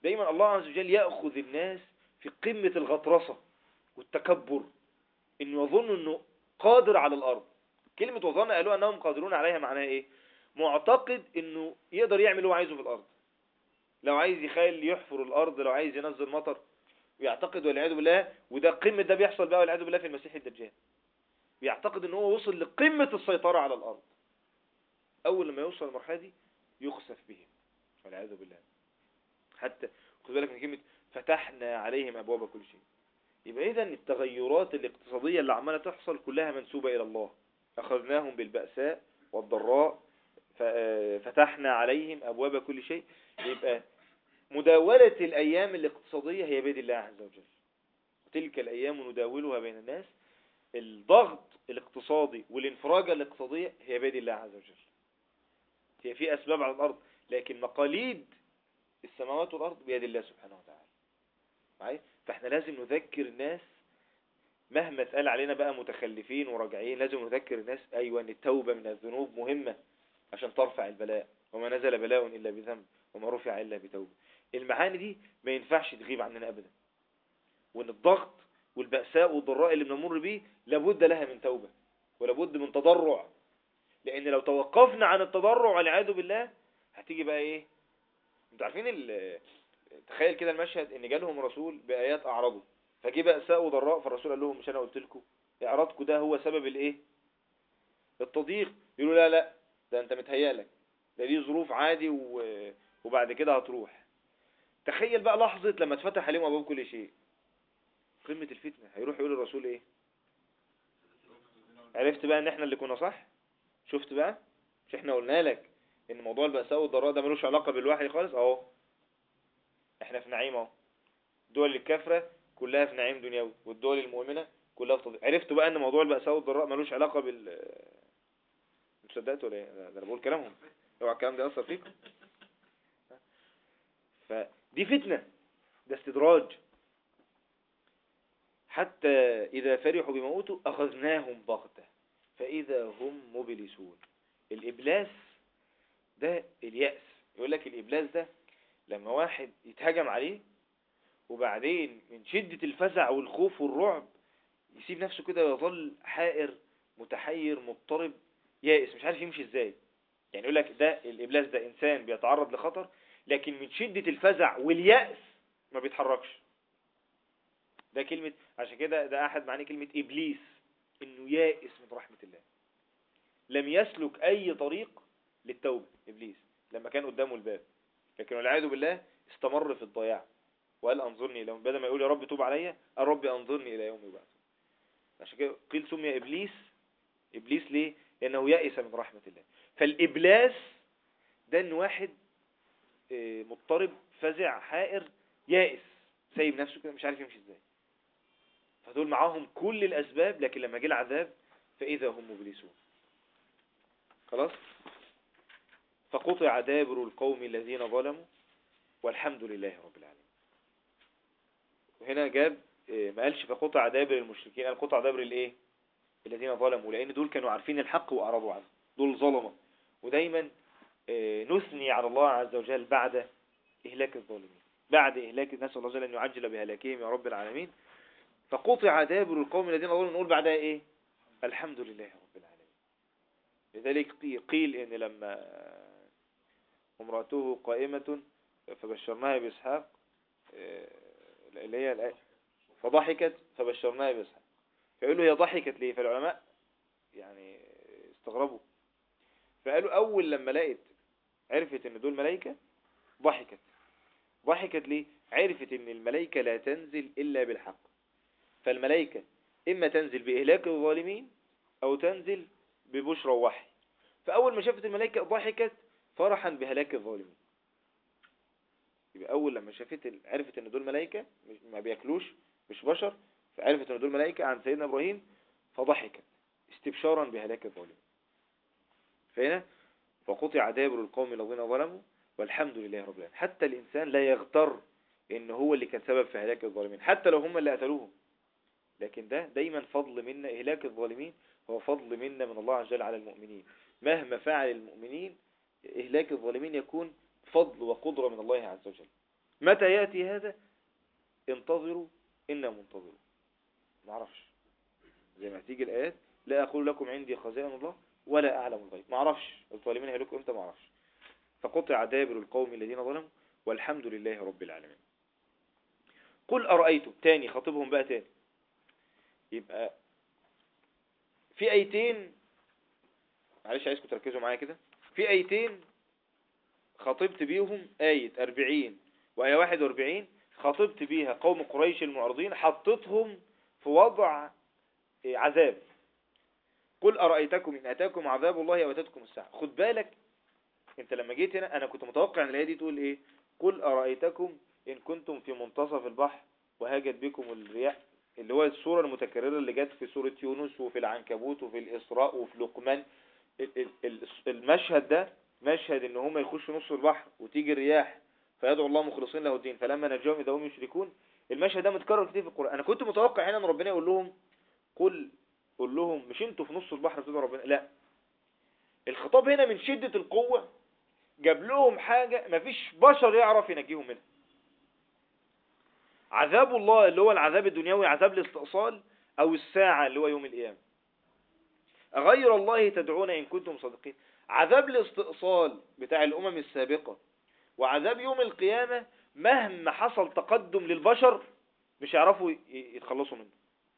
دايما الله عز وجل يأخذ الناس في قمة الغطرسة والتكبر انه يظن انه قادر على الارض كلمة وظن قالوا انهم قادرون عليها معناها ايه معتقد انه يقدر يعمل اللي هو عايزه في الارض لو عايز يخيل يحفر الارض لو عايز ينزل مطر ويعتقد والعياذ بالله وده قمة ده بيحصل بقى والعياذ بالله في المسيح الدجال بيعتقد ان هو وصل لقمة السيطرة على الارض اول لما يوصل المرحلة دي يخسف بهم والعياذ بالله حتى خد بالك من كلمة فتحنا عليهم ابواب كل شيء يبقى اذا التغيرات الاقتصادية اللي عمالة تحصل كلها منسوبة الى الله اخذناهم بالبأساء والضراء فتحنا عليهم ابواب كل شيء يبقى مداولة الايام الاقتصادية هي بيد الله عز وجل تلك الايام نداولها بين الناس الضغط الاقتصادي والانفراجة الاقتصادية هي بيد الله عز وجل هي في اسباب على الارض لكن مقاليد السماوات والارض بيد الله سبحانه وتعالى معايا فاحنا لازم نذكر الناس مهما اتقال علينا بقى متخلفين وراجعين لازم نذكر الناس ايوه ان التوبة من الذنوب مهمة عشان ترفع البلاء وما نزل بلاء الا بذنب وما رفع الا بتوبة المعاني دي ما ينفعش تغيب عننا ابدا وان الضغط والبأساء والضراء اللي بنمر بيه لابد لها من توبة ولابد من تضرع لان لو توقفنا عن التضرع والعياذ بالله هتيجي بقى ايه انتوا عارفين تخيل كده المشهد ان جالهم رسول بآيات اعرضوا فجي بأساء وضراء فالرسول قال لهم مش انا قلت لكم اعراضكم ده هو سبب الايه التضييق يقولوا لا لا ده انت متهيألك ده دي ظروف عادي و... وبعد كده هتروح تخيل بقى لحظة لما اتفتح عليهم ابواب كل شيء قمة الفتنة هيروح يقول الرسول ايه عرفت بقى ان احنا اللي كنا صح شفت بقى مش احنا قلنا لك ان موضوع البأساء والضراء ده ملوش علاقة بالوحي خالص اهو احنا في نعيم اهو الدول الكافرة كلها في نعيم دنيوي والدول المؤمنة كلها في تضييق عرفتوا بقى ان موضوع البأساء والضراء ملوش علاقة بال مش صدقتوا ولا ايه ده انا بقول كلامهم اوعى الكلام ده يأثر فيكم فدي فتنة ده استدراج حتى إذا فرحوا بما أوتوا أخذناهم بغتة فإذا هم مبلسون الإبلاس ده اليأس يقول لك الإبلاس ده لما واحد يتهجم عليه وبعدين من شدة الفزع والخوف والرعب يسيب نفسه كده ويظل حائر متحير مضطرب يائس مش عارف يمشي ازاي يعني يقول لك ده الإبلاس ده إنسان بيتعرض لخطر لكن من شدة الفزع واليأس ما بيتحركش ده كلمة عشان كده ده أحد معنى كلمة إبليس إنه يائس من رحمة الله لم يسلك أي طريق للتوبة إبليس لما كان قدامه الباب لكن والعياذ بالله استمر في الضياع وقال أنظرني لو بدل ما يقول يا رب توب عليا قال رب أنظرني إلى يوم يبعث عشان كده قيل سمي إبليس إبليس ليه؟ لأنه يائس من رحمة الله فالإبلاس ده إن واحد مضطرب فزع حائر يائس سايب نفسه كده مش عارف يمشي ازاي فدول معاهم كل الأسباب لكن لما جه العذاب فإذا هم مبلسون خلاص فقطع دابر القوم الذين ظلموا والحمد لله رب العالمين وهنا جاب ما قالش فقطع دابر المشركين قال قطع دابر الايه الذين ظلموا لان دول كانوا عارفين الحق واعرضوا عنه دول ظلمة ودايما نثني على الله عز وجل بعد إهلاك الظالمين بعد إهلاك نسأل الله جل أن يعجل بهلاكهم يا رب العالمين فقطع دابر القوم الذين ظلموا نقول بعدها إيه الحمد لله رب العالمين لذلك قيل إن لما امرأته قائمة فبشرناها بإسحاق اللي هي الآية فضحكت فبشرناها بإسحاق فيقولوا هي ضحكت ليه فالعلماء يعني استغربوا فقالوا أول لما لقيت عرفت ان دول ملائكة ضحكت ضحكت ليه عرفت ان الملائكة لا تنزل الا بالحق فالملائكة اما تنزل باهلاك الظالمين او تنزل ببشرى ووحي فاول ما شافت الملائكة ضحكت فرحا بهلاك الظالمين يبقى اول لما شافت عرفت ان دول ملائكة ما بياكلوش مش بشر فعرفت ان دول ملائكة عن سيدنا ابراهيم فضحكت استبشارا بهلاك الظالمين فهنا فقطع دابر القوم الذين ظلموا والحمد لله رب العالمين حتى الإنسان لا يغتر إن هو اللي كان سبب في هلاك الظالمين حتى لو هم اللي قتلوهم لكن ده دايما فضل منا إهلاك الظالمين هو فضل منا من الله عز وجل على المؤمنين مهما فعل المؤمنين إهلاك الظالمين يكون فضل وقدرة من الله عز وجل متى يأتي هذا انتظروا إنا منتظروا ما اعرفش زي ما تيجي الآيات لا أقول لكم عندي خزائن الله ولا أعلم الغيب ما اعرفش الظالمين هيلكم امتى ما اعرفش فقطع دابر القوم الذين ظلموا والحمد لله رب العالمين قل أرأيتم تاني خاطبهم بقى تاني يبقى في ايتين معلش عايزكم تركزوا معايا كده في ايتين خاطبت بيهم آية 40 وآية 41 خاطبت بيها قوم قريش المعرضين حطتهم في وضع عذاب قل أرأيتكم إن أتاكم عذاب الله أو أتتكم الساعة خد بالك انت لما جيت هنا أنا كنت متوقع أن الآية دي تقول إيه قل أرأيتكم إن كنتم في منتصف البحر وهاجت بكم الرياح اللي هو الصورة المتكررة اللي جت في سورة يونس وفي العنكبوت وفي الإسراء وفي لقمان المشهد ده مشهد ان هم يخشوا نص البحر وتيجي الرياح فيدعو الله مخلصين له الدين فلما نجاهم اذا هم يشركون المشهد ده متكرر كتير في القرآن انا كنت متوقع هنا ان ربنا يقول لهم قل قول لهم مش انتوا في نص البحر بتدعوا ربنا لا الخطاب هنا من شدة القوة جاب لهم حاجة مفيش بشر يعرف ينجيهم منها عذاب الله اللي هو العذاب الدنيوي عذاب الاستئصال او الساعة اللي هو يوم القيامة غير الله تدعون إن كنتم صادقين عذاب الاستئصال بتاع الأمم السابقة وعذاب يوم القيامة مهما حصل تقدم للبشر مش يعرفوا يتخلصوا منه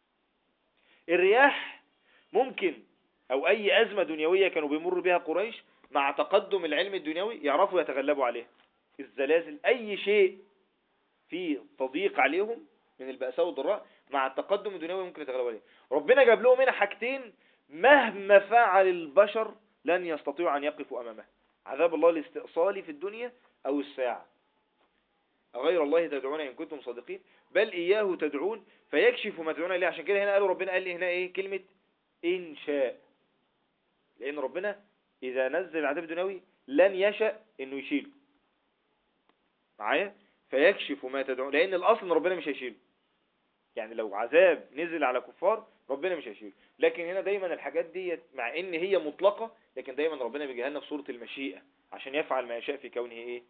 الرياح ممكن أو أي أزمة دنيوية كانوا بيمر بها قريش مع تقدم العلم الدنيوي يعرفوا يتغلبوا عليه الزلازل أي شيء فيه تضييق عليهم من البأساء والضراء مع التقدم الدنيوي ممكن يتغلبوا عليه ربنا جاب لهم هنا حاجتين مهما فعل البشر لن يستطيعوا أن يقفوا أمامه عذاب الله الاستئصالي في الدنيا أو الساعة غير الله تدعون إن كنتم صادقين بل إياه تدعون فيكشف ما تدعون إليه عشان كده هنا قالوا ربنا قال لي هنا إيه كلمة إن شاء لأن ربنا إذا نزل العذاب الدنيوي لن يشأ إنه يشيله معايا فيكشف ما تدعون لأن الأصل إن ربنا مش هيشيله يعني لو عذاب نزل على كفار ربنا مش هيشيله لكن هنا دايما الحاجات دي مع ان هي مطلقة لكن دايما ربنا بيجيها لنا في صورة المشيئة عشان يفعل ما يشاء في كونه ايه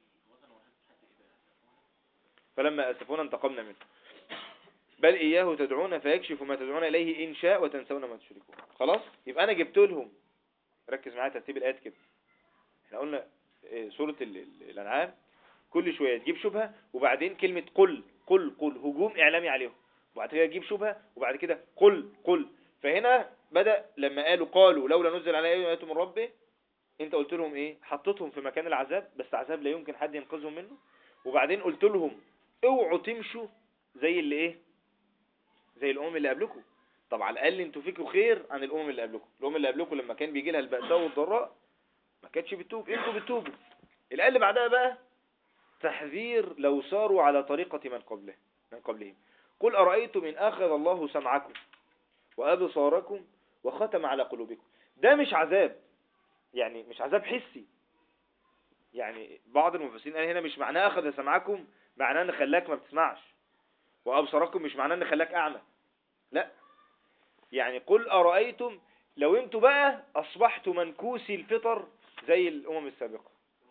فلما اسفونا انتقمنا منه بل اياه تدعون فيكشف ما تدعون اليه ان شاء وتنسون ما تشركون خلاص يبقى انا جبت لهم ركز معايا ترتيب الايات كده احنا قلنا إيه، سورة الانعام كل شوية تجيب شبهة وبعدين كلمة قل قل قل هجوم اعلامي عليهم وبعد كده تجيب شبهة وبعد كده قل قل فهنا بدأ لما قالوا قالوا لولا نزل على ايه من ربه انت قلت لهم ايه حطيتهم في مكان العذاب بس عذاب لا يمكن حد ينقذهم منه وبعدين قلت لهم اوعوا تمشوا زي اللي ايه زي الامم اللي قبلكم طب على الاقل انتوا فيكوا خير عن الامم اللي قبلكم الامم اللي قبلكم لما كان بيجي لها البأساء والضراء ما كانتش بتوب انتوا بتوبوا الاقل اللي بعدها بقى تحذير لو ساروا على طريقة من قبله من قبلهم قل أرأيتم إن أخذ الله سمعكم وأبصاركم وختم على قلوبكم ده مش عذاب يعني مش عذاب حسي يعني بعض المفسرين قال هنا مش معناه أخذ سمعكم معناه أن خلاك ما بتسمعش وأبصاركم مش معناه أن خلاك أعمى لا يعني قل أرأيتم لو انتوا بقى أصبحتوا منكوسي الفطر زي الأمم السابقة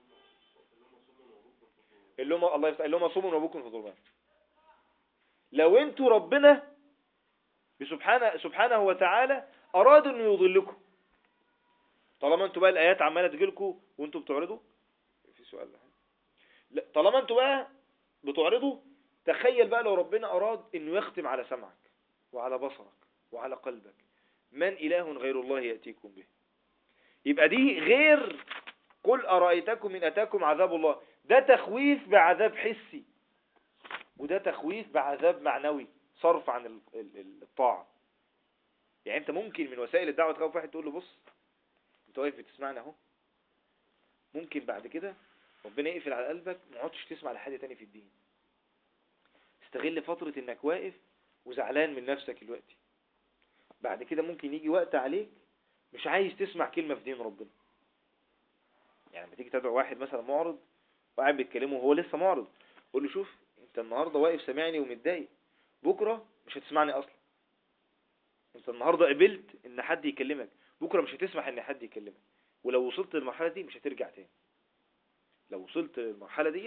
اللي هم الله يفتح اللي هم صوموا وابوكم في الظلمات لو انتوا ربنا بسبحانه سبحانه وتعالى اراد انه يضلكم طالما انتوا بقى الايات عماله تجي لكم وانتوا بتعرضوا في سؤال لا طالما انتوا بقى بتعرضوا تخيل بقى لو ربنا اراد انه يختم على سمعك وعلى بصرك وعلى قلبك من اله غير الله ياتيكم به يبقى دي غير قل ارايتكم ان اتاكم عذاب الله ده تخويف بعذاب حسي وده تخويف بعذاب معنوي صرف عن الطاعة يعني انت ممكن من وسائل الدعوة تخوف واحد تقول له بص انت واقف بتسمعنا اهو ممكن بعد كده ربنا يقفل على قلبك ما عدتش تسمع لحد تاني في الدين استغل فترة انك واقف وزعلان من نفسك الوقت بعد كده ممكن يجي وقت عليك مش عايز تسمع كلمة في دين ربنا يعني لما تيجي تدعو واحد مثلا معرض وقاعد بيتكلمه وهو لسه معرض قول له شوف انت النهاردة واقف سامعني ومتضايق بكرة مش هتسمعني اصلا انت النهاردة قبلت ان حد يكلمك بكرة مش هتسمح ان حد يكلمك ولو وصلت للمرحلة دي مش هترجع تاني لو وصلت للمرحلة ديت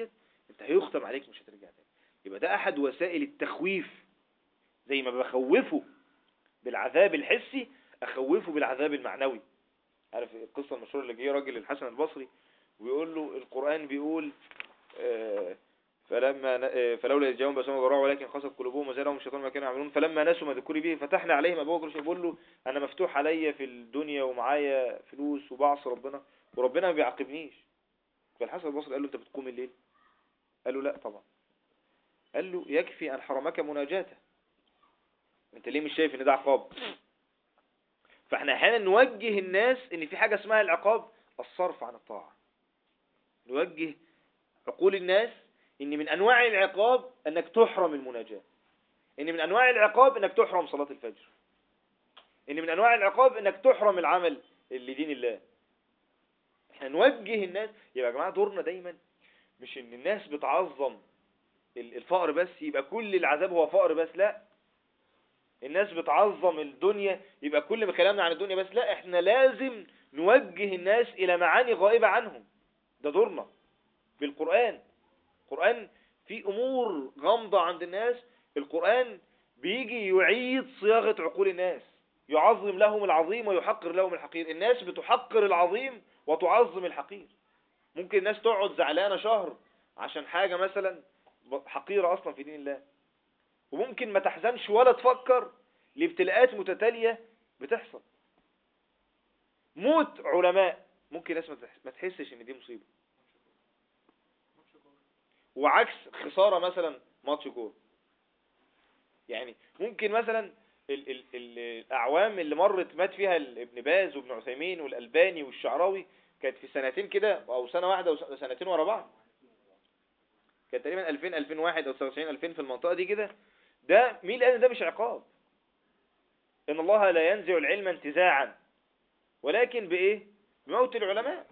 انت هيختم عليك مش هترجع تاني يبقى ده احد وسائل التخويف زي ما بخوفه بالعذاب الحسي اخوفه بالعذاب المعنوي عارف القصة المشهورة اللي جه راجل الحسن البصري ويقول له القرآن بيقول آه، فلما آه، فلولا يجاهم بأسهم ضراع ولكن قست قلوبهم وزادهم الشيطان ما كانوا يعملون فلما نسوا ما ذكروا به فتحنا عليهم ابواب كل شيء بيقول له انا مفتوح عليا في الدنيا ومعايا فلوس وبعص ربنا وربنا ما بيعاقبنيش فالحسن البصري قال له انت بتقوم الليل قال له لا طبعا قال له يكفي ان حرمك مناجاته انت ليه مش شايف ان ده عقاب فاحنا احيانا نوجه الناس ان في حاجة اسمها العقاب الصرف عن الطاعة نوجه عقول الناس ان من انواع العقاب انك تحرم المناجاة ان من انواع العقاب انك تحرم صلاة الفجر ان من انواع العقاب انك تحرم العمل لدين الله احنا نوجه الناس يبقى يا جماعة دورنا دايما مش ان الناس بتعظم الفقر بس يبقى كل العذاب هو فقر بس لا الناس بتعظم الدنيا يبقى كل ما كلامنا عن الدنيا بس لا احنا لازم نوجه الناس الى معاني غائبة عنهم ده دورنا بالقرآن القرآن في امور غامضة عند الناس القرآن بيجي يعيد صياغة عقول الناس يعظم لهم العظيم ويحقر لهم الحقير الناس بتحقر العظيم وتعظم الحقير ممكن الناس تقعد زعلانة شهر عشان حاجة مثلا حقيرة اصلا في دين الله وممكن ما تحزنش ولا تفكر لابتلاءات متتالية بتحصل موت علماء ممكن ناس ما تحسش ان دي مصيبة وعكس خسارة مثلا ماتش كوره يعني ممكن مثلا ال ال ال الأعوام اللي مرت مات فيها ابن باز وابن عثيمين والألباني والشعراوي كانت في سنتين كده أو سنة واحدة وسنتين ورا بعض كانت تقريبا 2000 2001 أو 99 2000 في المنطقة دي كده ده مين قال ده مش عقاب إن الله لا ينزع العلم انتزاعا ولكن بإيه بموت العلماء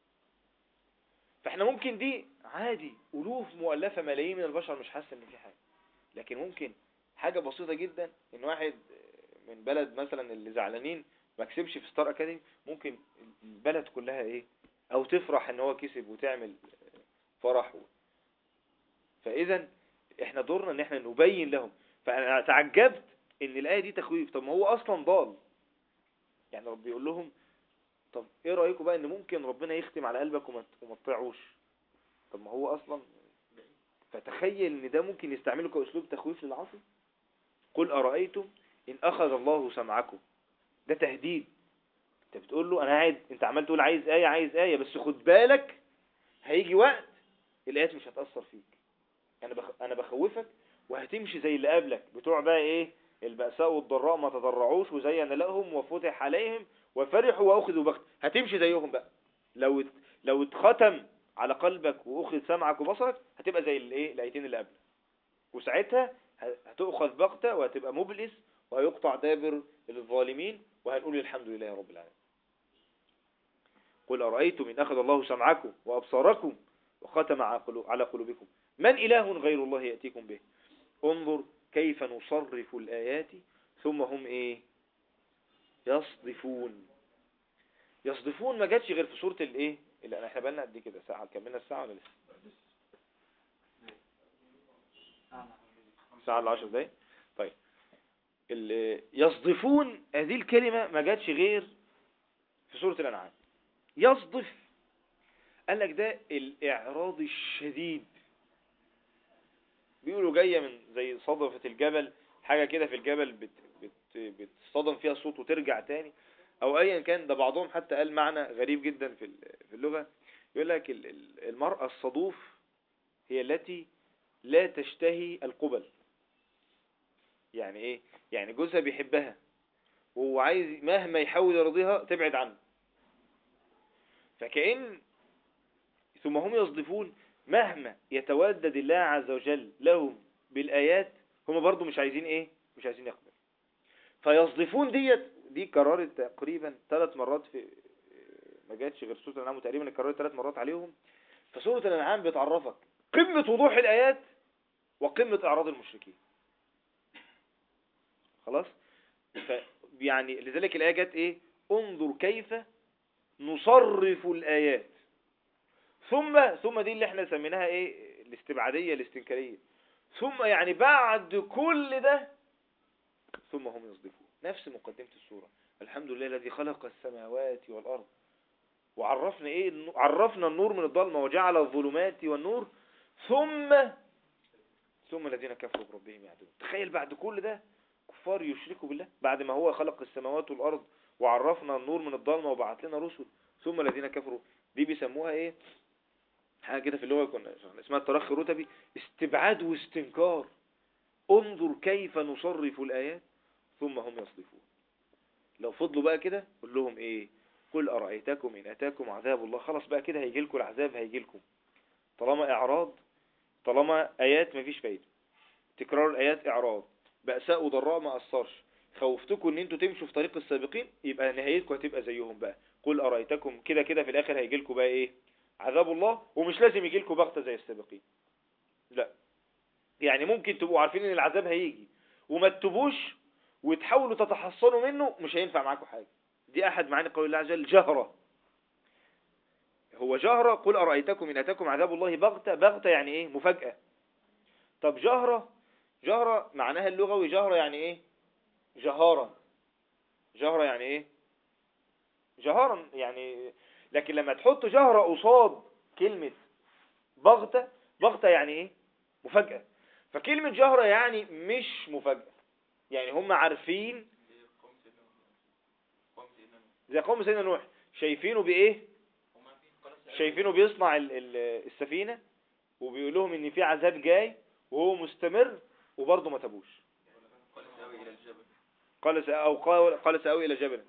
فاحنا ممكن دي عادي ألوف مؤلفة ملايين من البشر مش حاسة ان في حاجة لكن ممكن حاجة بسيطة جدا ان واحد من بلد مثلا اللي زعلانين ما كسبش في ستار اكاديمي ممكن البلد كلها ايه او تفرح ان هو كسب وتعمل فرح فاذا احنا دورنا ان احنا نبين لهم فانا تعجبت ان الايه دي تخويف طب ما هو اصلا ضال يعني رب بيقول لهم طب ايه رايكم بقى ان ممكن ربنا يختم على قلبك وما تطيعوش طب ما هو اصلا فتخيل ان ده ممكن يستعمله كاسلوب تخويف للعاصي قل ارايتم ان اخذ الله سمعكم ده تهديد انت بتقول له انا قاعد انت عمال تقول عايز ايه عايز ايه بس خد بالك هيجي وقت الايات مش هتاثر فيك انا بخ... انا بخوفك وهتمشي زي اللي قبلك بتوع بقى ايه البأساء والضراء ما تضرعوش وزين لهم وفتح عليهم وفرحوا واخذوا بخت هتمشي زيهم بقى لو لو اتختم على قلبك واخذ سمعك وبصرك هتبقى زي الايه الايتين اللي قبلك وساعتها هتؤخذ بغتة وهتبقى مبلس وهيقطع دابر الظالمين وهنقول الحمد لله رب العالمين قل أرأيتم إن أخذ الله سمعكم وأبصاركم وختم على قلوبكم من إله غير الله يأتيكم به انظر كيف نصرف الآيات ثم هم إيه يصدفون يصدفون ما جاتش غير في سورة الإيه اللي احنا بقالنا قد كده ساعة كملنا الساعة ولا لسه الساعة العشر دقايق طيب يصدفون هذه الكلمة ما جاتش غير في سورة الأنعام يصدف قال لك ده الإعراض الشديد بيقولوا جاية من زي صدفة الجبل حاجة كده في الجبل بت بت بتصطدم فيها صوت وترجع تاني او ايا كان ده بعضهم حتى قال معنى غريب جدا في في اللغة يقول لك المرأة الصدوف هي التي لا تشتهي القبل يعني ايه يعني جوزها بيحبها وهو عايز مهما يحاول يرضيها تبعد عنه فكأن ثم هم يصدفون مهما يتودد الله عز وجل لهم بالآيات هم برضو مش عايزين ايه مش عايزين يقبل فيصدفون ديت دي قررت تقريبا ثلاث مرات في ما جاتش غير سورة الأنعام تقريبا اتكررت ثلاث مرات عليهم فسورة الأنعام بتعرفك قمة وضوح الآيات وقمة إعراض المشركين خلاص ف يعني لذلك الآية جت إيه انظر كيف نصرف الآيات ثم ثم دي اللي احنا سميناها إيه الاستبعادية الاستنكارية ثم يعني بعد كل ده ثم هم يصدفون نفس مقدمة السورة الحمد لله الذي خلق السماوات والأرض وعرفنا ايه النو- عرفنا النور من الظلمة وجعل الظلمات والنور ثم ثم الذين كفروا بربهم يعدلون تخيل بعد كل ده كفار يشركوا بالله بعد ما هو خلق السماوات والأرض وعرفنا النور من الظلمة وبعت لنا رسل ثم الذين كفروا دي بيسموها ايه حاجة كده في اللغة كنا اسمها الترخي الرتبي استبعاد واستنكار انظر كيف نصرف الآيات ثم هم يصدفون لو فضلوا بقى كده قول لهم ايه قل أرأيتكم إن أتاكم عذاب الله خلاص بقى كده هيجي لكم العذاب هيجي لكم طالما إعراض طالما آيات مفيش فايدة تكرار الآيات إعراض بأساء وضراء ما أثرش خوفتكم ان انتوا تمشوا في طريق السابقين يبقى نهايتكم هتبقى زيهم بقى قل أرأيتكم كده كده في الآخر هيجي لكم بقى ايه عذاب الله ومش لازم يجي لكم بغتة زي السابقين لا يعني ممكن تبقوا عارفين ان العذاب هيجي وما تتوبوش وتحاولوا تتحصنوا منه مش هينفع معاكم حاجة دي احد معاني قول الله عز وجل جهرة هو جهرة قل أرأيتكم إن أتاكم عذاب الله بغتة بغتة يعني ايه مفاجأة طب جهرة جهرة معناها اللغوي جهرة يعني ايه جهارا جهرة يعني ايه جهارا يعني لكن لما تحط جهرة قصاد كلمة بغتة بغتة يعني ايه مفاجأة فكلمة جهرة يعني مش مفاجأة يعني هم عارفين زي قوم سيدنا نوح شايفينه بايه شايفينه بيصنع ال- ال- السفينة وبيقول لهم ان في عذاب جاي وهو مستمر وبرضه ما تابوش قال سأ- او قال قال سأوي الى جبل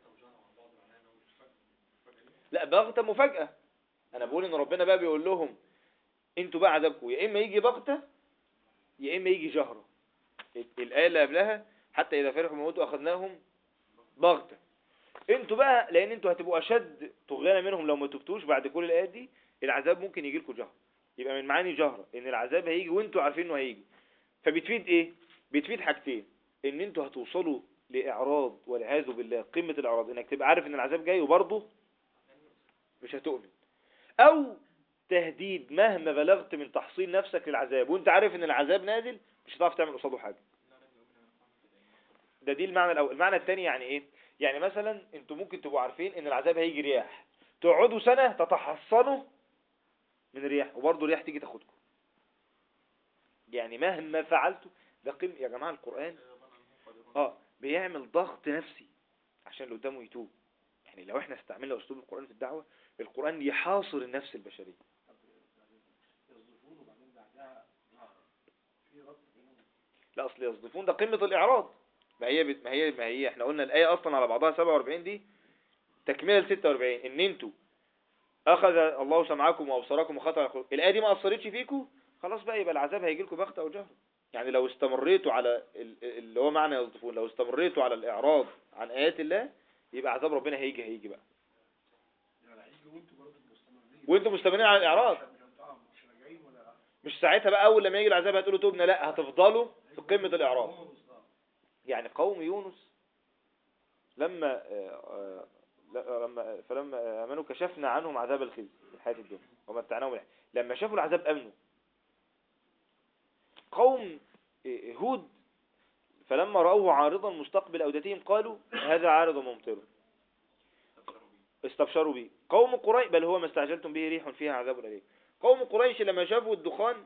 لا بغتة مفاجأة انا بقول ان ربنا بقى بيقول لهم انتوا بقى عذابكم يا اما يجي بغتة يا اما يجي جهرة ال- الآية اللي قبلها حتى إذا فرحوا موتوا أخذناهم بغتة انتوا بقى لأن انتوا هتبقوا أشد طغيانا منهم لو ما تبتوش بعد كل الآيات دي العذاب ممكن يجي لكم جهرة يبقى من معاني جهرة ان العذاب هيجي وانتوا عارفين انه هيجي فبتفيد ايه بتفيد حاجتين ان انتوا هتوصلوا لإعراض والعياذ بالله قمة الإعراض انك تبقى عارف ان العذاب جاي وبرضه مش هتؤمن او تهديد مهما بلغت من تحصيل نفسك للعذاب وانت عارف ان العذاب نازل مش هتعرف تعمل قصاده حاجة ده دي المعنى الاول المعنى الثاني يعني ايه يعني مثلا انتوا ممكن تبقوا عارفين ان العذاب هيجي رياح تقعدوا سنة تتحصنوا من رياح وبرضه رياح تيجي تاخدكم يعني مهما فعلتوا ده قم يا جماعة القرآن اه بيعمل ضغط نفسي عشان اللي قدامه يتوب يعني لو احنا استعملنا اسلوب القرآن في الدعوة القرآن يحاصر النفس البشرية لا اصل يصدفون ده قمة الاعراض ما هي بت... ما هي ما هي احنا قلنا الآية اصلا على بعضها 47 دي تكملة ل 46 ان انتوا اخذ الله سمعكم وابصاركم وخطر القلوب. الآية دي ما اثرتش فيكم خلاص بقى يبقى العذاب هيجي لكم بغتة او جهر يعني لو استمريتوا على ال- اللي هو معنى يصدفون لو استمريتوا على الاعراض عن آيات الله يبقى عذاب ربنا هيجي هيجي بقى وانتوا مستمرين على الاعراض مش ساعتها بقى اول لما يجي العذاب هتقولوا توبنا لا هتفضلوا في قمة الاعراض يعني قوم يونس لما آه، آه، لا- لما فلما امنوا كشفنا عنهم عذاب الخزي في الحياة الدنيا ومتعناهم إليه. لما شافوا العذاب امنوا قوم آه، هود فلما رأوه عارضا مستقبل أودتهم قالوا هذا عارض ممطر استبشروا به قوم قريش بل هو ما استعجلتم به ريح فيها عذاب أليم قوم قريش لما شافوا الدخان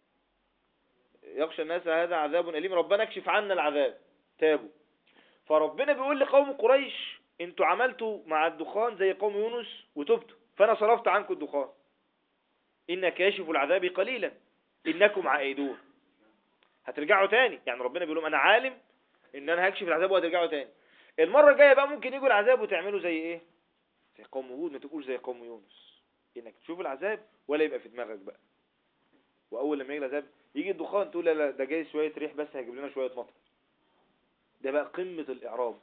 يخشى الناس هذا عذاب أليم ربنا اكشف عنا العذاب تابوا فربنا بيقول لقوم قريش انتوا عملتوا مع الدخان زي قوم يونس وتبتوا فانا صرفت عنكم الدخان إن كاشف العذاب قليلا إنكم عائدون هترجعوا تاني يعني ربنا بيقول لهم أنا عالم إن أنا هكشف العذاب وهترجعوا تاني المرة الجاية بقى ممكن يجوا العذاب وتعملوا زي إيه زي قوم هود ما تقولش زي قوم يونس إنك تشوف العذاب ولا يبقى في دماغك بقى وأول لما يجي العذاب يجي الدخان تقول لا لا ده جاي شوية ريح بس هيجيب لنا شوية مطر ده بقى قمة الإعراض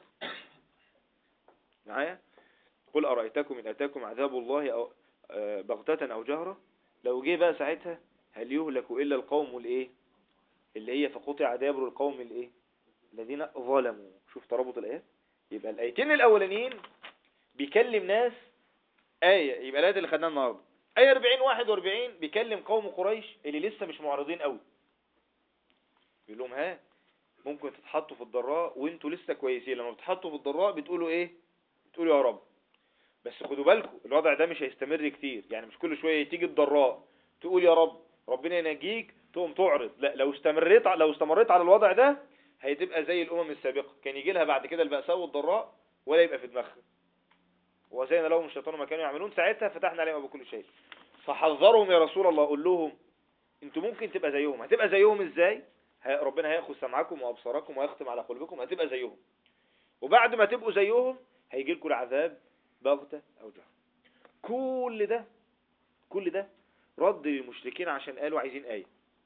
معايا قل أرأيتكم إن أتاكم عذاب الله أو آه، بغتة أو جهرة لو جه بقى ساعتها هل يهلك إلا القوم الإيه اللي هي فقطع دابر القوم الإيه الذين ظلموا شوف ترابط الآيات يبقى الآيتين الأولانيين بيكلم ناس آية يبقى الآيات اللي خدناها النهاردة آية 40 41 بيكلم قوم قريش اللي لسه مش معرضين قوي بيقول لهم ها ممكن تتحطوا في الضراء وانتوا لسه كويسين لما بتحطوا في الضراء بتقولوا ايه بتقولوا يا رب بس خدوا بالكم الوضع ده مش هيستمر كتير يعني مش كل شوية تيجي الضراء تقول يا رب ربنا ينجيك تقوم تعرض لا لو استمريت لو استمريت على الوضع ده هتبقى زي الامم السابقة كان يجي لها بعد كده البأساء والضراء ولا يبقى في دماغها وزين لهم الشيطان ما كانوا يعملون ساعتها فتحنا عليهم بكل شيء فحذرهم يا رسول الله قول لهم انتوا ممكن تبقى زيهم هتبقى زيهم ازاي ه- ربنا هياخذ سمعكم وابصاركم ويختم على قلوبكم هتبقى زيهم وبعد ما تبقوا زيهم هيجي لكم العذاب بغتة او جهر كل ده كل ده رد للمشركين عشان قالوا عايزين آية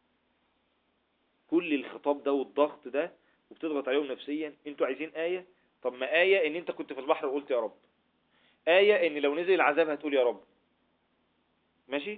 كل الخطاب ده والضغط ده وبتضغط عليهم نفسيا انتوا عايزين آية طب ما آية ان انت كنت في البحر وقلت يا رب آية ان لو نزل العذاب هتقول يا رب ماشي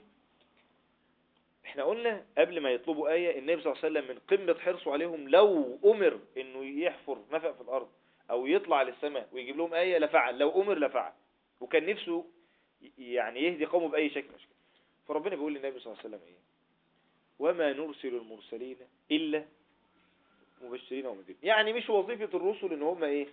احنا قلنا قبل ما يطلبوا آية النبي صلى الله عليه وسلم من قمة حرصه عليهم لو أمر انه يحفر نفق في الأرض او يطلع للسماء ويجيب لهم آية لفعل لو أمر لفعل وكان نفسه ي- يعني يهدي قومه بأي شكل من الأشكال فربنا بيقول للنبي صلى الله عليه وسلم ايه وما نرسل المرسلين إلا مبشرين ومنذرين يعني مش وظيفة الرسل ان هم ايه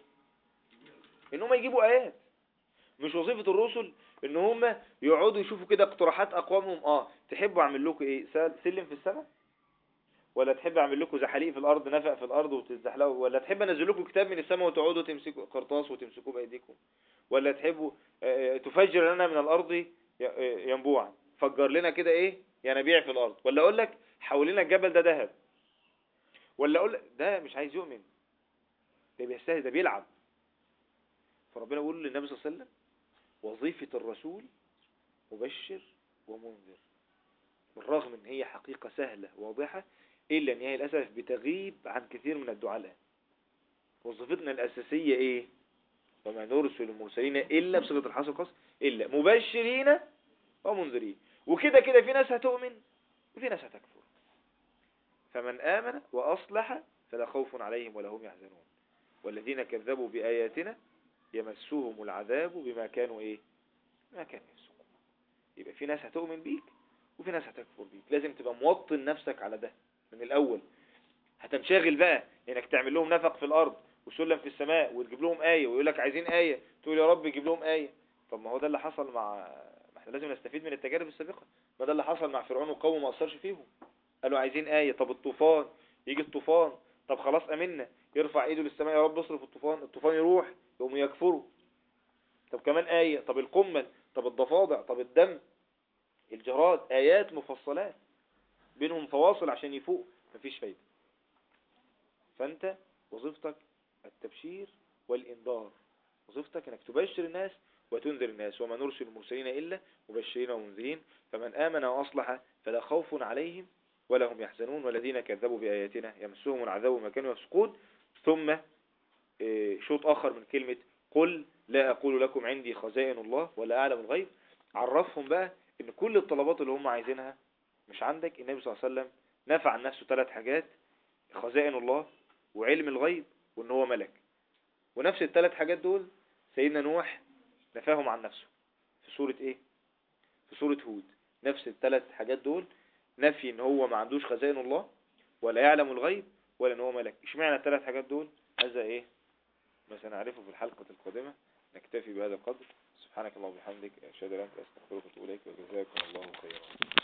ان هم يجيبوا آيات مش وظيفة الرسل ان هم يقعدوا يشوفوا كده اقتراحات اقوامهم اه تحبوا اعمل لكم ايه سل- سلم في السماء ولا تحب اعمل لكم زحاليق في الارض نفق في الارض وتزحلقوا ولا تحب انزل لكم كتاب من السماء وتقعدوا تمسكوا قرطاس وتمسكوه بايديكم ولا تحبوا آه، تفجر لنا من الارض ي- آه، ينبوعا فجر لنا كده ايه ينابيع في الارض ولا اقول لك حول لنا الجبل ده ذهب ولا اقول لك ده مش عايز يؤمن ده بيستهزئ ده بيلعب فربنا بيقول للنبي صلى الله عليه وسلم وظيفة الرسول مبشر ومنذر بالرغم ان هي حقيقة سهلة واضحة الا ان هي للأسف بتغيب عن كثير من الدعاء الآن وظيفتنا الأساسية ايه وما نرسل المرسلين إلا بصيغة الحصر القصر إلا مبشرين ومنذرين وكده كده في ناس هتؤمن وفي ناس هتكفر فمن آمن وأصلح فلا خوف عليهم ولا هم يحزنون والذين كذبوا بآياتنا يمسهم العذاب بما كانوا إيه ما كانوا يفسقون يبقى في ناس هتؤمن بيك وفي ناس هتكفر بيك لازم تبقى موطن نفسك على ده من الأول هتنشغل بقى انك تعمل لهم نفق في الأرض وسلم في السماء وتجيب لهم آية ويقول لك عايزين آية تقول يا رب جيب لهم آية طب ما هو ده اللي حصل مع ما احنا لازم نستفيد من التجارب السابقة ما ده اللي حصل مع فرعون وقومه ما أثرش فيهم قالوا عايزين آية طب الطوفان يجي الطوفان طب خلاص أمنا يرفع ايده للسماء يا رب اصرف الطوفان الطوفان يروح يقوموا يكفروا طب كمان آية طب القمل طب الضفادع طب الدم الجراد آيات مفصلات بينهم فواصل عشان يفوق مفيش فايدة فأنت وظيفتك التبشير والإنذار وظيفتك أنك تبشر الناس وتنذر الناس وما نرسل المرسلين إلا مبشرين ومنذرين فمن آمن وأصلح فلا خوف عليهم ولا هم يحزنون والذين كذبوا بآياتنا يمسهم العذاب ما كانوا يفسقون ثم آه، شوط آخر من كلمة قل لا أقول لكم عندي خزائن الله ولا أعلم الغيب عرفهم بقى ان كل الطلبات اللي هم عايزينها مش عندك النبي صلى الله عليه وسلم نفع عن نفسه ثلاث حاجات خزائن الله وعلم الغيب وان هو ملك ونفس الثلاث حاجات دول سيدنا نوح نفاهم عن نفسه في سورة ايه في سورة هود نفس الثلاث حاجات دول نفي ان هو ما عندوش خزائن الله ولا يعلم الغيب ولا ان هو ملك اشمعنى الثلاث حاجات دول هذا ايه ما سنعرفه في الحلقة القادمة نكتفي بهذا القدر سبحانك اللهم وبحمدك اشهد ان لا اله الا انت استغفرك واتوب اليك وجزاكم الله خيرا